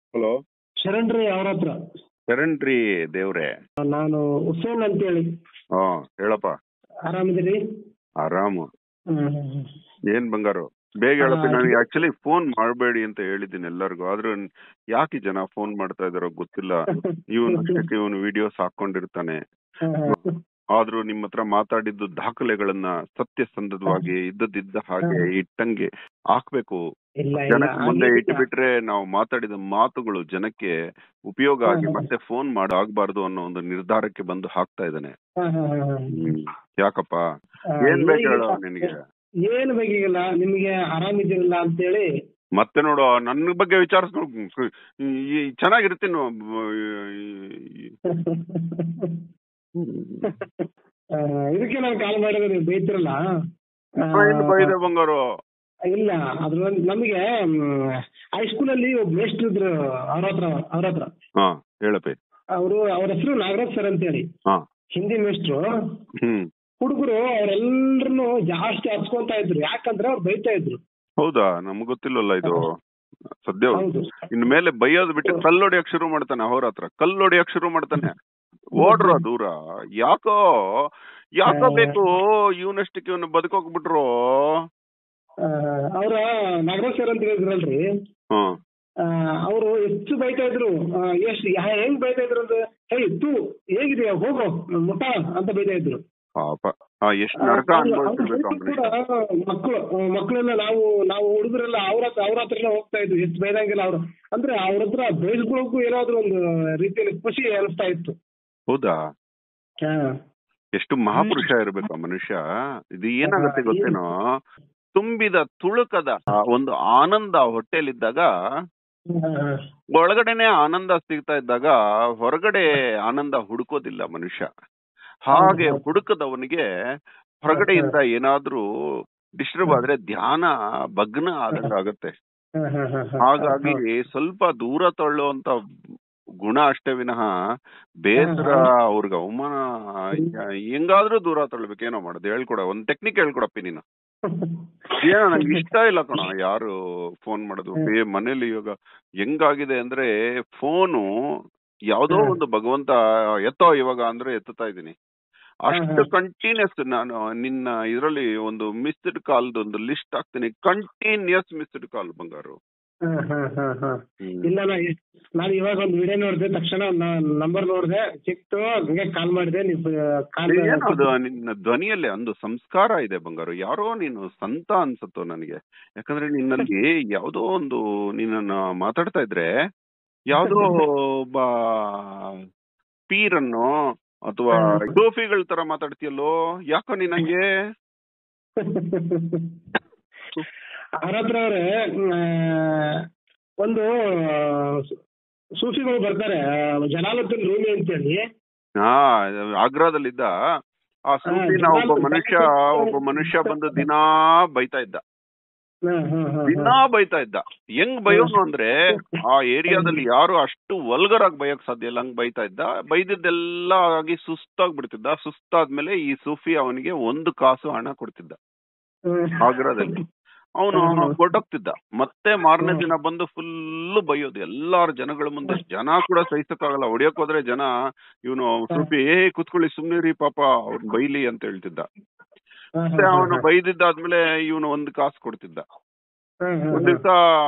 Hello ಶರಣ್ರಿ ಅವ್ರ ಹತ್ರ ಶರಣ್ರಿ ದೇವ್ರೆ ನಾನು ಹುಸೇನ್ ಅಂತೇಳಿ ಹಾ ಹೇಳಪ್ಪ ಆರಾಮಿದ್ದೀರಿ ಆರಾಮು ಹ್ಮ್. ಏನ್ ಬಂಗಾರು ಬೇಗ ಹೇಳಪ್ಪ ಆ, ನನಗೆ ಆಕ್ಚುಲಿ ಫೋನ್ ಮಾಡಬೇಡಿ ಅಂತ ಹೇಳಿದ್ದೀನಿ ಎಲ್ಲರಿಗೂ ಆದ್ರೆ ಯಾಕೆ ಈ ಜನ ಫೋನ್ ಮಾಡ್ತಾ ಇದಾರೋ ಗೊತ್ತಿಲ್ಲ ಇವನು ಅಷ್ಟಕ್ಕೆ ಇವನು ವಿಡಿಯೋಸ್ ಹಾಕೊಂಡಿರ್ತಾನೆ ಆದ್ರೂ ನಿಮ್ಮ ಹತ್ರ ಮಾತಾಡಿದ್ದು ದಾಖಲೆಗಳನ್ನ ಸತ್ಯಸಂಧವಾಗಿ ಇದ್ದದಿದ್ದ ಹಾಗೆ ಇಟ್ಟಂಗೆ ಹಾಕ್ಬೇಕು ಇಲ್ಲ ಇಲ್ಲ ಜನಕ್ಕೆ ಮುಂದೆ ಹಂಗೇನಿಲ್ಲ. ಇಟ್ಟುಬಿಟ್ರೆ ನಾವು ಮಾತಾಡಿದ ಮಾತುಗಳು ಜನಕ್ಕೆ ಉಪಯೋಗ ಆಗಿ ಹಾ, ಹಾ. ಮತ್ತೆ ಫೋನ್ ಮಾಡಿ ಆಗ್ಬಾರ್ದು ಅನ್ನೋ ಒಂದು ನಿರ್ಧಾರಕ್ಕೆ ಬಂದು ಹಾಕ್ತಾ ಇದ್ದಾನೆ ಹಾ, ಹಾ, ಹಾ, ಹಾ. ಹ್ಮ್. ಯಾಕಪ್ಪ ಆ, ಏನ್ ಬೇಕು ಹೇಳು ಏನಿಲ್ಲ. ನಿನಗೆ ಏನ್ ಬೇಕಿಲ್ಲ ನಿಮ್ಗೆ ಆರಾಮಿದ್ದೀರಲ್ಲ ಅಂತೇಳಿ ಮತ್ತೆ ನೋಡು ನನ್ನ ಬಗ್ಗೆ ವಿಚಾರಿಸ್ಕೊಂಡು ಚೆನ್ನಾಗಿರ್ತೀನಿ ಆ, ಇದಕ್ಕೆ ನಾನು ಕಾಲ್ ಮಾಡಿದ್ರೆ ನೀವು ಬೈತಿರಲ್ಲ ಆ, ಏನು ಬೈದೆ ಬಂಗಾರು ಇಲ್ಲ ಅದ್ರ ನಮಗೆ ಹೈಸ್ಕೂಲಲ್ಲಿ ಒಬ್ಬ ಮೇಷ್ಟ್ರು ಇದ್ರು ಅವ್ರ ಹತ್ರ ಅವ್ರ ಹತ್ರ ಹಾ ಹೇಳಪ್ಪಿ ಅವರು ಅವ್ರ ಹೆಸರು ನಾಗರಾಜ್ ಸರ್ ಅಂತೇಳಿ ಹಾ ಹಿಂದಿ ಮೇಷ್ಟ್ರು ಹ್ಮ್ ಹುಡುಗರು ಅವ್ರೆಲ್ರನ್ನು ಜಾಸ್ತಿ ಹಚ್ಕೊಂತ ಇದ್ರು ಯಾಕಂದ್ರೆ ಅವ್ರು ಬೈತಾ ಇದ್ರು ಹೌದಾ ನಮ್ಗ್ ಗೊತ್ತಿಲ್ಲಲ್ಲ ಇದು ಸದ್ಯ ಹೌದು ಇನ್ ಮೇಲೆ ಬೈಯೋದ್ ಬಿಟ್ಟು ಕಲ್ಲೊಡಿಯಕ್ ಶುರು ಮಾಡ್ತಾನೆ ಅವ್ರ ಹತ್ರ ಕಲ್ಲೊಡಿಯಕ್ ಶುರು ಮಾಡ್ತಾನೆ ಓಡ್ರ ದೂರ ಯಾಕೋ ಯಾಕೋ ಬೇಕು ಇವನಷ್ಟಕ್ಕೆ ಇವನು ಬದುಕೋಗ್ಬಿಟ್ರು ಅವ್ರ ನಾಗರಾಜ್ ಸರ್ ಅಂತ ಹೇಳಿದ್ರಲ್ರಿ ಹ್ಮ್ ಅವರು ಹೆಚ್ಚು ಬೈತಾ ಇದ್ರು ಆ, ಎಷ್ಟ್ ಯಾ- ಹೆಂಗ್ ಬೈತಾ ಇದ್ರು ಅಂದ್ರೆ ಹೇ ತೂ ಹೇಗಿದೆಯಾ ಹೋಗೋ ಮುಟ್ಟ ಅಂತ ಬೈತಾ ಇದ್ರು ಪಾಪ ಆ ಎಷ್ಟ್ ನರಕ ಅನುಭವಿಸಿರ್ಬೇಕು ಅವ್ನು ಮಕ್ಕಳು ಮಕ್ಕಳೆಲ್ಲ ನಾವು ನಾವು ಹುಡುಗರೆಲ್ಲ ಅವ್ರ ಹತ್ರ ಅವ್ರ ಹತ್ರನೇ ಹೋಗ್ತಾ ಇದ್ವಿ ಎಷ್ಟು ಬೈದಂಗಿಲ್ಲ ಅವ್ರು ಅಂದ್ರೆ ಅವ್ರ ಹತ್ರ ಬೈಸ್ಕೊಳ್ಳೋಕು ಏನಾದ್ರು ಒಂದು ರೀತಿಯಲ್ಲಿ ಖುಷಿ ಅನಿಸ್ತಾ ಇತ್ತು ಹೌದಾ ಹಾ. ಎಷ್ಟು ಮಹಾಪುರುಷ ಇರ್ಬೇಕು ಆ ಮನುಷ್ಯ ಇದು ಏನಾಗತ್ತೆ ಹಾ, ಗೊತ್ತೇನೋ ತುಂಬಿದ ತುಳುಕದ ಆ ಒಂದು ಆನಂದ ಹೊಟ್ಟೆಲಿದ್ದಾಗ ಹಾ, ಹಾ. ಒಳಗಡೆನೆ ಆನಂದ ಸಿಗ್ತಾ ಇದ್ದಾಗ ಹೊರಗಡೆ ಆನಂದ ಹುಡುಕೋದಿಲ್ಲ ಮನುಷ್ಯ ಹಾಗೆ ಹೌದು. ಹುಡುಕದವನಿಗೆ ಹೊರಗಡೆಯಿಂದ ಏನಾದ್ರೂ ಡಿಸ್ಟರ್ಬ್ ಆದ್ರೆ ಧ್ಯಾನ ಭಗ್ನ ಆದಂಗ ಆಗತ್ತೆ ಹಾ, ಹಾ, ಹಾ, ಹಾ. ಹಾಗಾಗಿ ಸ್ವಲ್ಪ ದೂರ ತಳ್ಳುವಂತ ಗುಣ ಅಷ್ಟೇ ವಿನಃ ಬೇಸರ ಅವ್ರಿಗೆ ಅವಮಾನ ಹೆಂಗಾದ್ರೂ ದೂರ ತಳ್ಬೇಕು ಏನೋ ಮಾಡೋದು ಹೇಳ್ಕೊಡ ಒಂದ್ ಟೆಕ್ನಿಕ್ ಹೇಳ್ಕೊಡಪ್ಪಿ ನೀನು ಏನೋ ನಂಗೆ ಇಷ್ಟ ಇಲ್ಲ ಕಣ ಯಾರು ಫೋನ್ ಮಾಡೋದು ಬೇ- ಮನೇಲಿ ಇವಾಗ ಹೆಂಗಾಗಿದೆ ಅಂದ್ರೆ ಫೋನು ಯಾವ್ದೋ ಹ್ಮ್. ಒಂದು ಭಗವಂತ ಎತ್ತೋ ಇವಾಗ ಅಂದ್ರೆ ಎತ್ತುತ್ತಾ ಇದೀನಿ ಅಷ್ಟು ಕಂಟಿನ್ಯೂಸ್ ನಾನು ನಿನ್ನ ಇದರಲ್ಲಿ ಒಂದು ಮಿಸ್ಡ್ ಕಾಲ್ದು ಒಂದು ಲಿಸ್ಟ್ ಹಾಕ್ತೀನಿ ಕಂಟಿನ್ಯೂಸ್ ಮಿಸ್ಡ್ ಕಾಲ್ ಬಂಗಾರು ಹಾ, ಹಾ, ಹಾ, ಹಾ. ಹ್ಮ್. ಇಲ್ಲ ನಾ ನಾನು ಇವಾಗ ಒಂದು ವಿಡಿಯೋ ನೋಡಿದೆ ತಕ್ಷಣ ನಂಬರ್ ನೋಡಿದೆ ಸಿಕ್ತು ಹಂಗೆ ಕಾಲ್ ಮಾಡಿದೆ ನೀವು ಕಾಲ್ ಏನದು ನಿನ್ನ ಧ್ವನಿಯಲ್ಲಿ ಒಂದು ಸಂಸ್ಕಾರ ಇದೆ ಬಂಗಾರು ಯಾರೋ ನೀನು ಸಂತ ಅನ್ಸತ್ತೋ ನನಗೆ ಯಾಕಂದ್ರೆ ನಿನ್ನಲ್ಲಿ ಯಾವ್ದೋ ಒಂದು ನಿನ್ನನ್ನ ಮಾತಾಡ್ತಾ ಇದ್ರೆ ಯಾವ್ದೋ ಒಬ್ಬ ಪೀರನ್ನು ಅಥವಾ ಹ್ಮ್. ಸೋಫಿಗಳ ತರ ಮಾತಾಡ್ತೀಯಲ್ಲೋ ಯಾಕೋ ನೀನಂಗೆ ಅವ್ರ ಹತ್ರ ಅವ್ರೆ ಒಂದು ಸೂಫಿಗಳು ಬರ್ತಾರೆ ಜಲಾಲುದ್ದೀನ್ ರೂಮಿ ಅಂತೇಳಿ ಹಾ ಆಗ್ರಾದಲ್ಲಿದ್ದ ಆ ಸೂಫಿನ ಹಾ, ಒಬ್ಬ ಜನಾಲ್- ಮನುಷ್ಯ ಒಬ್ಬ ಮನುಷ್ಯ ಬಂದು ದಿನಾ ಬೈತಾ ಇದ್ದ ಹಾ, ಹಾ, ಹಾ, ದಿನಾ ಬೈತಾ ಇದ್ದ ಹೆಂಗ್ ಬಯೋನು ಅಂದ್ರೆ ಆ ಏರಿಯಾದಲ್ಲಿ ಯಾರು ಅಷ್ಟು ವಲ್ಗರ್ ಆಗಿ ಬಯಕ್ ಸಾಧ್ಯ ಇಲ್ಲ ಹಂಗ್ ಬೈತಾ ಇದ್ದ ಬೈದಿದ್ದೆಲ್ಲ ಆಗಿ ಸುಸ್ತಾಗ್ ಬಿಡ್ತಿದ್ದ ಸುಸ್ತಾದ್ಮೇಲೆ ಈ ಸೂಫಿ ಅವನಿಗೆ ಒಂದು ಕಾಸು ಹಣ ಕೊಡ್ತಿದ್ದ ಹಾ. ಆಗ್ರಾದಲ್ಲಿ ಅವನು ಹ್ಮ್. ಕೊಟ್ಟೋಗ್ತಿದ್ದ ಮತ್ತೆ ಮಾರನೇ ಹ್ಮ್. ದಿನ ಬಂದು ಫುಲ್ ಬೈಯೋದು ಎಲ್ಲಾರ ಜನಗಳ ಮುಂದೆ ಜನ ಕೂಡ ಸಹಿಸಕ್ಕಾಗಲ್ಲ ಹೊಡಿಯಕ್ ಹೋದ್ರೆ ಜನ ಇವನು ಸೂಫಿ ಏ ಕುತ್ಕೊಳ್ಳಿ ಸುಮ್ನೆ ರೀ ಪಾಪ ಅವ್ನ್ ಬೈಲಿ ಅಂತ ಹೇಳ್ತಿದ್ದ ಹಾ, ಮತ್ತೆ ಹಾ, ಅವನು ಹಾ. ಬೈದಿದ್ದಾದ್ಮೇಲೆ ಇವನು ಒಂದ್ ಕಾಸು ಕೊಡ್ತಿದ್ದ ಹಾ, ಹಾ, ಒಂದ್ ದಿವ್ಸ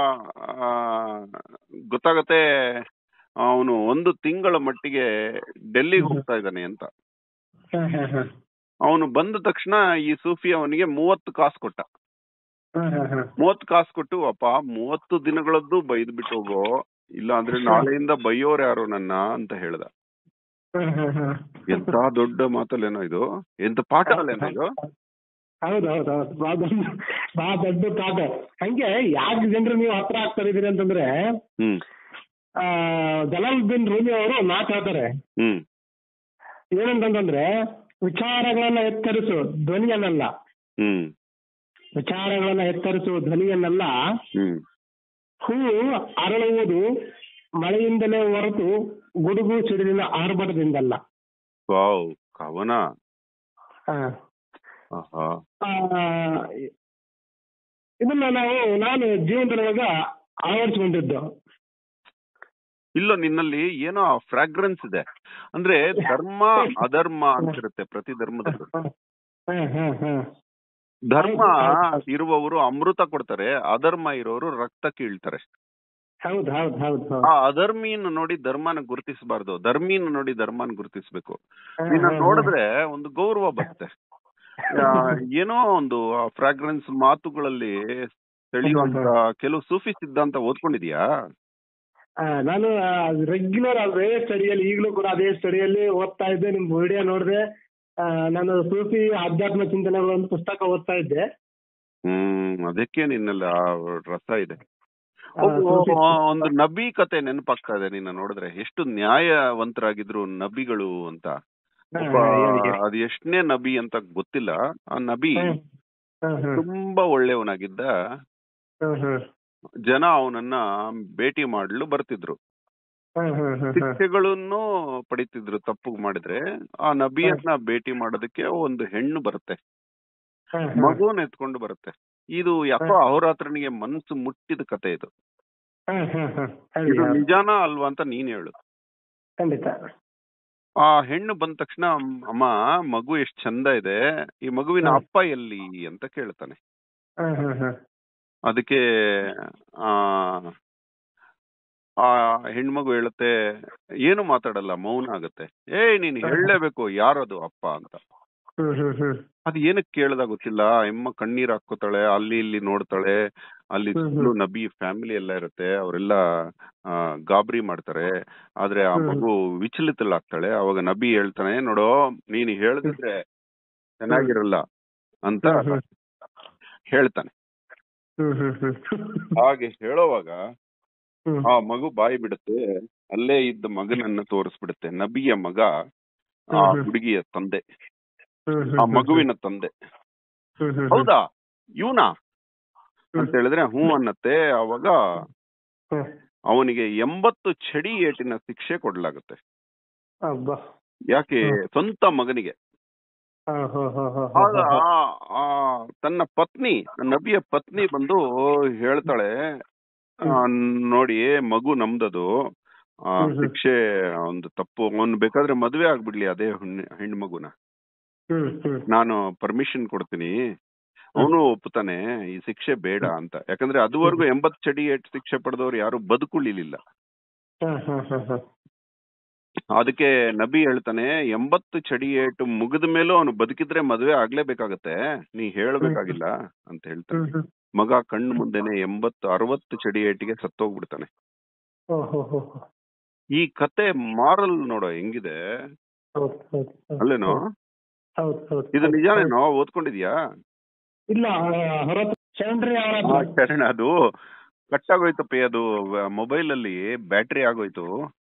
ಗೊತ್ತಾಗತ್ತೆ ಅವನು ಒಂದು ತಿಂಗಳ ಮಟ್ಟಿಗೆ ಡೆಲ್ಲಿಗೆ ಹೋಗ್ತಾ ಇದ್ದಾನೆ ಅಂತ ಹಾ, ಹಾ, ಹಾ. ಅವನು ಬಂದ ತಕ್ಷಣ ಈ ಸೂಫಿ ಅವನಿಗೆ ಮೂವತ್ತು ಕಾಸು ಕೊಟ್ಟ ಹಾ, ಹಾ, ಹಾ. ಮೂವತ್ತು ಕಾಸು ಕೊಟ್ಟು ಅಪ್ಪ ಮೂವತ್ತು ದಿನಗಳದ್ದು ಬೈದ್ ಬಿಟ್ಟು ಹೋಗೋ ಇಲ್ಲ ಅಂದ್ರೆ ನಾಳೆಯಿಂದ ಬೈಯೋರ್ ಯಾರು ನನ್ನ ಅಂತ ಹೇಳ್ದ ಹಾ, ಹಾ, ಹಾ. ಎಂತ ದೊಡ್ಡ ಮಾತಲ್ಲೇನೋ ಇದು ಎಂತ ಪಾಠ ಅಲ್ಲೇನೋ ಇದು ಹೌದು ಹೌದು ಹೌದು ಬಹಳ ದೊಡ್ಡ ಬಹಳ ದೊಡ್ಡ ಪಾಠ ಹಂಗೆ ಯಾಕೆ ಜನರು ನೀವು ಹತ್ರ ಆಗ್ತಾ ಇದೀರಿ ಅಂತಂದ್ರೆ ಹ್ಮ್ ಆ ಜಲಾಲುದ್ದೀನ್ ರೂಮಿ ಅವರು ಮಾತು ಹೇಳ್ತಾರೆ ಹ್ಮ್ ಏನಂತಂದ್ರೆ ವಿಚಾರಗಳನ್ನ ಎತ್ತರಿಸು ಧ್ವನಿಯನ್ನಲ್ಲ ಹ್ಮ್ ವಿಚಾರಗಳನ್ನ ಎತ್ತರಿಸು ಧ್ವನಿಯನ್ನಲ್ಲ ಹ್ಮ್ ಹೂವು ಅರಳುವುದು ಮಳೆಯಿಂದಲೇ ಹೊರತು ಗುಡುಗು ಸಿಡಿಲಿನ ಆರ್ಭಟದಿಂದಲ್ಲ ವಾವ್ ಕವನ ಆ, ಆಹಾ ಆ, ಇದನ್ನ ನಾವು ನಾನು ಜೀವನದೊಳಗ ಅಳವಡಿಸ್ಕೊಂಡಿದ್ದು ಇಲ್ಲೋ ನಿನ್ನಲ್ಲಿ ಏನೋ ಫ್ರಾಗ್ರೆನ್ಸ್ ಇದೆ ಅಂದ್ರೆ ಧರ್ಮ ಅಧರ್ಮ ಅಂತಿರುತ್ತೆ ಪ್ರತಿ ಧರ್ಮದಲ್ಲೂ ಹ ಹ ಹ ಧರ್ಮ ಹೌದು, ಹೌದು. ಇರುವವರು ಅಮೃತ ಕೊಡ್ತಾರೆ ಅಧರ್ಮ ಇರೋರು ರಕ್ತ ಕೀಳ್ತಾರೆ ಹೌದು ಹೌದು ಹೌದು ಹೌದು ಆ ಅಧರ್ಮಿನ ನೋಡಿ ಧರ್ಮನ ಗುರುತಿಸಬಾರ್ದು ಧರ್ಮಿನ ನೋಡಿ ಧರ್ಮನ ಗುರುತಿಸ್ಬೇಕು ಹ, ನಿನ್ನ ಹ, ಹ. ನೋಡಿದ್ರೆ ಒಂದು ಗೌರವ ಬರುತ್ತೆ ಆ, ಏನೋ ಒಂದು ಫ್ರಾಗ್ರೆನ್ಸ್ ಮಾತುಗಳಲ್ಲಿ ಸೆಳೆಯುವಂತ ಕೆಲವು ಸೂಫಿ ಸಿದ್ಧಾಂತ ಓದ್ಕೊಂಡಿದ್ಯಾ ಆ, ನಾನು ರೆಗ್ಯುಲರ್ ಅದೇ ಸ್ಟಡಿಯಲ್ಲಿ ಈಗಲೂ ಕೂಡ ಅದೇ ಸ್ಟಡಿಯಲ್ಲಿ ಓದ್ತಾ ಇದ್ದೆ ನಿಮ್ ವಿಡಿಯೋ ನೋಡಿದೆ ಆ, ನಾನು ಸೂಫಿ ಆಧ್ಯಾತ್ಮ ಚಿಂತನೆಗಳು ಒಂದು ಪುಸ್ತಕ ಓದ್ತಾ ಇದ್ದೆ ಹ್ಮ್ ಅದಕ್ಕೆ ನಿನ್ನಲ್ಲಿ ಆ ರಸ ಇದೆ ಆ, ಒಬ್ಬ- ಸೂಫಿ- ಒಂದು ನಬಿ ಕತೆ ನೆನಪಾಗ್ತಾ ಇದೆ ನಿನ್ನ ನೋಡಿದ್ರೆ ಎಷ್ಟು ನ್ಯಾಯವಂತರಾಗಿದ್ರು ನಬಿಗಳು ಅಂತ ಹಾ, ಒಬ್ಬ ಹೇಳಿ, ಹೇಳಿ. ಅದು ಎಷ್ಟನೇ ನಬಿ ಅಂತ ಗೊತ್ತಿಲ್ಲ ಆ ನಬಿ ಹ, ಹ, ಹ, ತುಂಬಾ ಒಳ್ಳೆಯವನಾಗಿದ್ದ ಹ, ಹ, ಜನ ಅವನನ್ನ ಭೇಟಿ ಮಾಡಲು ಬರ್ತಿದ್ರು ಹ, ಹ, ಹ, ಹ. ಶಿಕ್ಷೆಗಳನ್ನು ಪಡಿತಿದ್ರು ತಪ್ಪು ಮಾಡಿದ್ರೆ ಆ ನಬಿಯನ್ನ ಭೇಟಿ ಮಾಡೋದಕ್ಕೆ ಒಂದು ಹೆಣ್ಣು ಬರುತ್ತೆ ಹ, ಹ. ಮಗುವನ್ನ ಎತ್ಕೊಂಡು ಬರುತ್ತೆ ಇದು ಯಾಕೋ ಅಹೋರಾತ್ರನಿಗೆ ಮನಸ್ಸು ಮುಟ್ಟಿದ ಕತೆ ಇದು ಹ, ಹ, ಹ. ಹೇಳಿ, ಇದು ಹೌದು. ನಿಜಾನ ಅಲ್ವಾ ಅಂತ ನೀನ್ ಹೇಳು ಖಂಡಿತ ಆ ಹೆಣ್ಣು ಬಂದ ತಕ್ಷಣ ಅಮ್ಮ ಮಗು ಎಷ್ಟ್ ಚಂದ ಇದೆ ಈ ಮಗುವಿನ ಹ. ಅಪ್ಪ ಎಲ್ಲಿ ಅಂತ ಕೇಳ್ತಾನೆ ಹ, ಹ, ಹ. ಅದಕ್ಕೆ ಆ ಆ ಹೆಣ್ಮಗು ಹೇಳುತ್ತೆ ಏನು ಮಾತಾಡಲ್ಲ ಮೌನ ಆಗುತ್ತೆ ಏಯ್ ನೀನ್ ಹೇಳಲೇಬೇಕು ಯಾರದು ಅಪ್ಪ ಅಂತ ಹ್ಮ್ ಹ್ಮ್ ಹ್ಮ್ ಅದ್ ಏನಕ್ಕೆ ಕೇಳ್ದ ಗೊತ್ತಿಲ್ಲ ಎಮ್ಮ ಕಣ್ಣೀರ್ ಹಾಕೋತಾಳೆ ಅಲ್ಲಿ ಇಲ್ಲಿ ನೋಡ್ತಾಳೆ ಅಲ್ಲಿ ಹ್ಮ್ ಸುತ್ತಲೂ ನಬಿ ಫ್ಯಾಮಿಲಿ ಎಲ್ಲ ಇರುತ್ತೆ ಅವರೆಲ್ಲ ಆ ಗಾಬರಿ ಮಾಡ್ತಾರೆ ಆದ್ರೆ ಆ ಹ್ಮ್. ಮಗು ವಿಚಲಿತಳಾಗ್ತಾಳೆ ಅವಾಗ ನಬಿ ಹೇಳ್ತಾನೆ ನೋಡೋ ನೀನ್ ಹೇಳ್ದಿದ್ರೆ ಚೆನ್ನಾಗಿರಲ್ಲ ಅಂತ ಹ್ಮ್ ಹ್ಮ್. ಹೇಳ್ತಾನೆ ಹ್ಮ್ ಹ್ಮ್ ಹ್ಮ್. ಹಾಗೆ ಹೇಳೋವಾಗ ಹ್ಮ್. ಆ ಮಗು ಬಾಯಿ ಬಿಡುತ್ತೆ ಅಲ್ಲೇ ಇದ್ದ ಮಗನನ್ನ ತೋರಿಸ್ಬಿಡುತ್ತೆ ನಬಿಯ ಮಗ ಆ ಹ್ಮ್ ಹ್ಮ್. ಹುಡುಗಿಯ ತಂದೆ ಹ್ಮ್ ಹ್ಮ್ ಆ ಹ್ಮ್. ಮಗುವಿನ ತಂದೆ ಹ್ಮ್ ಹ್ಮ್ ಹ್ಮ್. ಹೌದಾ ಇವನಾ ಹ್ಮ್. ಅಂತ ಹೇಳಿದ್ರೆ ಹ್ಞೂ ಅನ್ನತ್ತೆ ಅವಾಗ ಹ್ಮ್. ಅವನಿಗೆ ಎಂಬತ್ತು ಚಡಿ ಏಟಿನ ಶಿಕ್ಷೆ ಕೊಡ್ಲಾಗುತ್ತೆ ಅಬ್ಬಾ ಯಾಕೆ ಹ್ಮ್. ಸ್ವಂತ ಮಗನಿಗೆ ಹಾ ಹಾ ಹಾ ಹಾ ಹಾ ಆಗ ಹಾ. ಆ- ಆ ತನ್ನ ಪತ್ನಿ ನಬಿಯ ಪತ್ನಿ ಬಂದು ಹೇಳ್ತಾಳೆ ಆ, ನೋಡಿ ಮಗು ನಮ್ದದು ಆ, ಹ್ಮ್ ಹ್ಮ್. ಶಿಕ್ಷೆ ಒಂದು ತಪ್ಪು ಅವ್ನು ಬೇಕಾದ್ರೆ ಮದ್ವೆ ಆಗ್ಬಿಡ್ಲಿ ಅದೇ ಹೆಣ್ಣು ಹೆಣ್ಣು ಮಗುನ ಹ್ಮ್ ಹ್ಮ್. ನಾನು ಪರ್ಮಿಷನ್ ಕೊಡ್ತೀನಿ ಅವನು ಒಪ್ಪುತ್ತಾನೆ ಈ ಶಿಕ್ಷೆ ಬೇಡ ಅಂತ ಯಾಕಂದ್ರೆ ಅದುವರೆಗೂ ಎಂಬತ್ ಚಡಿ ಏಟ್ ಶಿಕ್ಷೆ ಪಡೆದವ್ರು ಯಾರು ಬದುಕುಳಿಲಿಲ್ಲ ಹಾ ಹಾ ಹಾ ಹಾ. ಅದಕ್ಕೆ ನಬಿ ಹೇಳ್ತಾನೆ ಎಂಬತ್ತು ಚಡಿ ಏಟು ಮುಗಿದ ಮೇಲೂ ಅವನು ಬದುಕಿದ್ರೆ ಮದ್ವೆ ಆಗ್ಲೇಬೇಕಾಗತ್ತೆ ನೀ ಹೇಳ್ಬೇಕಾಗಿಲ್ಲ ಅಂತ ಹೇಳ್ತಾನೆ ಹ್ಮ್ ಹ್ಮ್. ಮಗ ಕಣ್ಣು ಮುಂದೆನೆ ಎಂಬತ್ತು ಅರವತ್ತು ಚಡಿ ಏಟಿಗೆ ಸತ್ತೋಗ್ಬಿಡ್ತಾನೆ ಓ ಹೋ ಹೋ ಹೋ. ಈ ಕತೆ ಮಾರಲ್ ನೋಡೋ ಹೆಂಗಿದೆ ಹೌದು ಹೌದು ಹೌದು. ಅಲ್ಲೇನೋ ಹೌದು ಹೌದು. ಇದು ಹೌದು. ನಿಜಾನೇನೋ ಓದ್ಕೊಂಡಿದ್ಯಾ ಇಲ್ಲ ಹೊರ ಶರಣ್ರಿ ಅವರ ಆ, ಶರಣ ಅದು ಕಟ್ಟಾಗೋಯ್ತಪ್ಪಿ ಅದು ಮೊಬೈಲ್ ಅಲ್ಲಿ ಬ್ಯಾಟ್ರಿ ಆಗೋಯ್ತು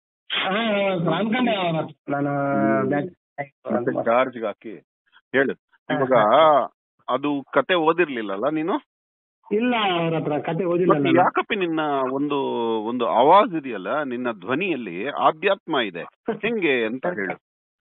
ಅನ್ಕೊಂಡೆ ಅವರ ನಾನು ಬ್ಯಾಕ್ ಮತ್ತೆ ಚಾರ್ಜ್ ಹಾಕಿ ಹೇಳು ಇವಾಗ ಅದು ಕತೆ ಓದಿರ್ಲಿಲ್ಲಲ್ಲ ನೀನು ಇಲ್ಲ ಅವ್ರ ಹತ್ರ ಕತೆ ಓದಿಲ್ಲ ಮತ್ತೆ ನಾನು ಯಾಕಪ್ಪಿ ನಿನ್ನ ಒಂದು ಒಂದು ಆವಾಜ್ ಇದೆಯಲ್ಲ ನಿನ್ನ ಧ್ವನಿಯಲ್ಲಿ ಆಧ್ಯಾತ್ಮ ಇದೆ ಹೆಂಗೆ ಅಂತ ಹೇಳು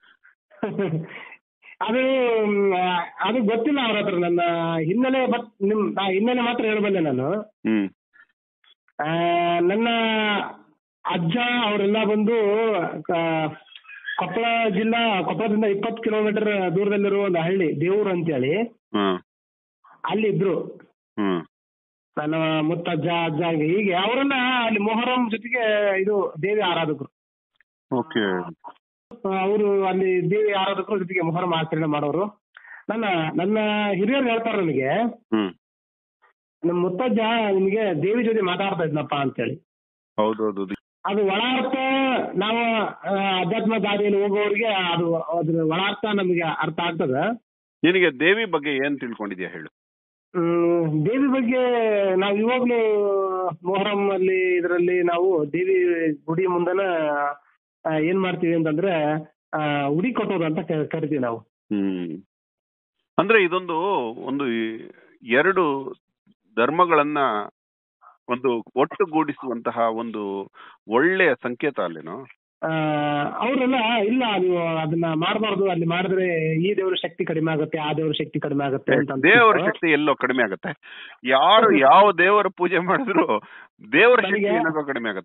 ಅದು ಮ್, ಅದು ಗೊತ್ತಿಲ್ಲ ಅವ್ರ ಹತ್ರ ನನ್ನ ಹಿನ್ನೆಲೆ ಬಟ್ ನಿಮ್ ನಾ ಹಿನ್ನೆಲೆ ಮಾತ್ರ ಹೇಳಬಲ್ಲೆ ನಾನು ಹ್ಮ್ ಆ, ನನ್ನ ಅಜ್ಜ ಅವರೆಲ್ಲ ಬಂದು ಕ- ಕೊಪ್ಪಳ ಜಿಲ್ಲಾ ಕೊಪ್ಪಳದಿಂದ ಇಪ್ಪತ್ತು ಕಿಲೋಮೀಟರ್ ದೂರದಲ್ಲಿರುವ ಒಂದು ಹಳ್ಳಿ ದೇವೂರು ಅಂತೇಳಿ ಹ್ಮ್ ಅಲ್ಲಿ ಇದ್ರು ಹ್ಮ್ ನನ್ನ ಮುತ್ತಜ್ಜ ಅಜ್ಜ ಹೀಗೆ ಹೀಗೆ ಅವರನ್ನ ಅಲ್ಲಿ ಮೊಹರಂ ಜೊತೆಗೆ ಇದು ದೇವಿ ಆರಾಧಕರು ಓಕೆ ಅವರು ಅಲ್ಲಿ ದೇವಿ ಆರಾಧಕರ ಜೊತೆಗೆ ಮೊಹರಂ ಆಚರಣೆ ಮಾಡೋರು ನನ್ನ ನನ್ನ ಹಿರಿಯರು ಹೇಳ್ತಾರೆ ನನಗೆ ಹ್ಮ್ ನಮ್ಮ ಮುತ್ತಜ್ಜ ನಿಮಗೆ ದೇವಿ ಜೊತೆ ಮಾತಾಡ್ತಾ ಇದ್ನಪ್ಪ ಅಂತೇಳಿ ಹೌದೌದು ಅದು ಒಳ ಅರ್ಥ ನಾವು ಆ, ಅಧ್ಯಾತ್ಮ ದಾರಿಯಲ್ಲಿ ಹೋಗೋರಿಗೆ ಅದು ಅದ್ರ ಒಳ ಅರ್ಥ ನಮಗೆ ಅರ್ಥ ಆಗ್ತದ ನಿನಗೆ ದೇವಿ ಬಗ್ಗೆ ಏನ್ ತಿಳ್ಕೊಂಡಿದ್ಯಾ ಹೇಳು ಹ್ಮ್, ದೇವಿ ಬಗ್ಗೆ ನಾವು ಇವಾಗ್ಲೂ ಮೊಹರಂ ಅಲ್ಲಿ ಇದರಲ್ಲಿ ನಾವು ದೇವಿ ಗುಡಿ ಮುಂದನ ಆ, ಏನ್ ಮಾಡ್ತೀವಿ ಅಂತಂದ್ರೆ ಆ, ಉಡಿ ಕಟ್ಟೋದು ಅಂತ ಕ- ಕರಿತೀವಿ ನಾವು ಹ್ಮ್ ಅಂದ್ರೆ ಇದೊಂದು ಒಂದು ಈ- ಎರಡು ಧರ್ಮಗಳನ್ನ ಒಂದು ಒಟ್ಟುಗೂಡಿಸುವಂತಹ ಒಂದು ಒಳ್ಳೆಯ ಸಂಕೇತ ಅಲ್ಲೇನೋ ಆ, ಅವರೆಲ್ಲ ಇಲ್ಲ ನೀವು ಅದನ್ನ ಮಾಡಬಾರ್ದು ಅಲ್ಲಿ ಮಾಡಿದ್ರೆ ಈ ದೇವ್ರ ಶಕ್ತಿ ಕಡಿಮೆ ಆಗುತ್ತೆ ಆ ದೇವ್ರ ಶಕ್ತಿ ಕಡಿಮೆ ಆಗುತ್ತೆ ಅಂತ ಅಂತಿದ್ರು. ದೇವರ ಶಕ್ತಿ ಎಲ್ಲೋ ಕಡಿಮೆ ಆಗುತ್ತೆ ಯಾರು ಯಾವ ದೇವರ ಪೂಜೆ ಮಾಡಿದ್ರು ದೇವರ ಶಕ್ತಿ ನನಗೆ- ಏನಾಗೋ ಕಡಿಮೆ ಆಗುತ್ತೆ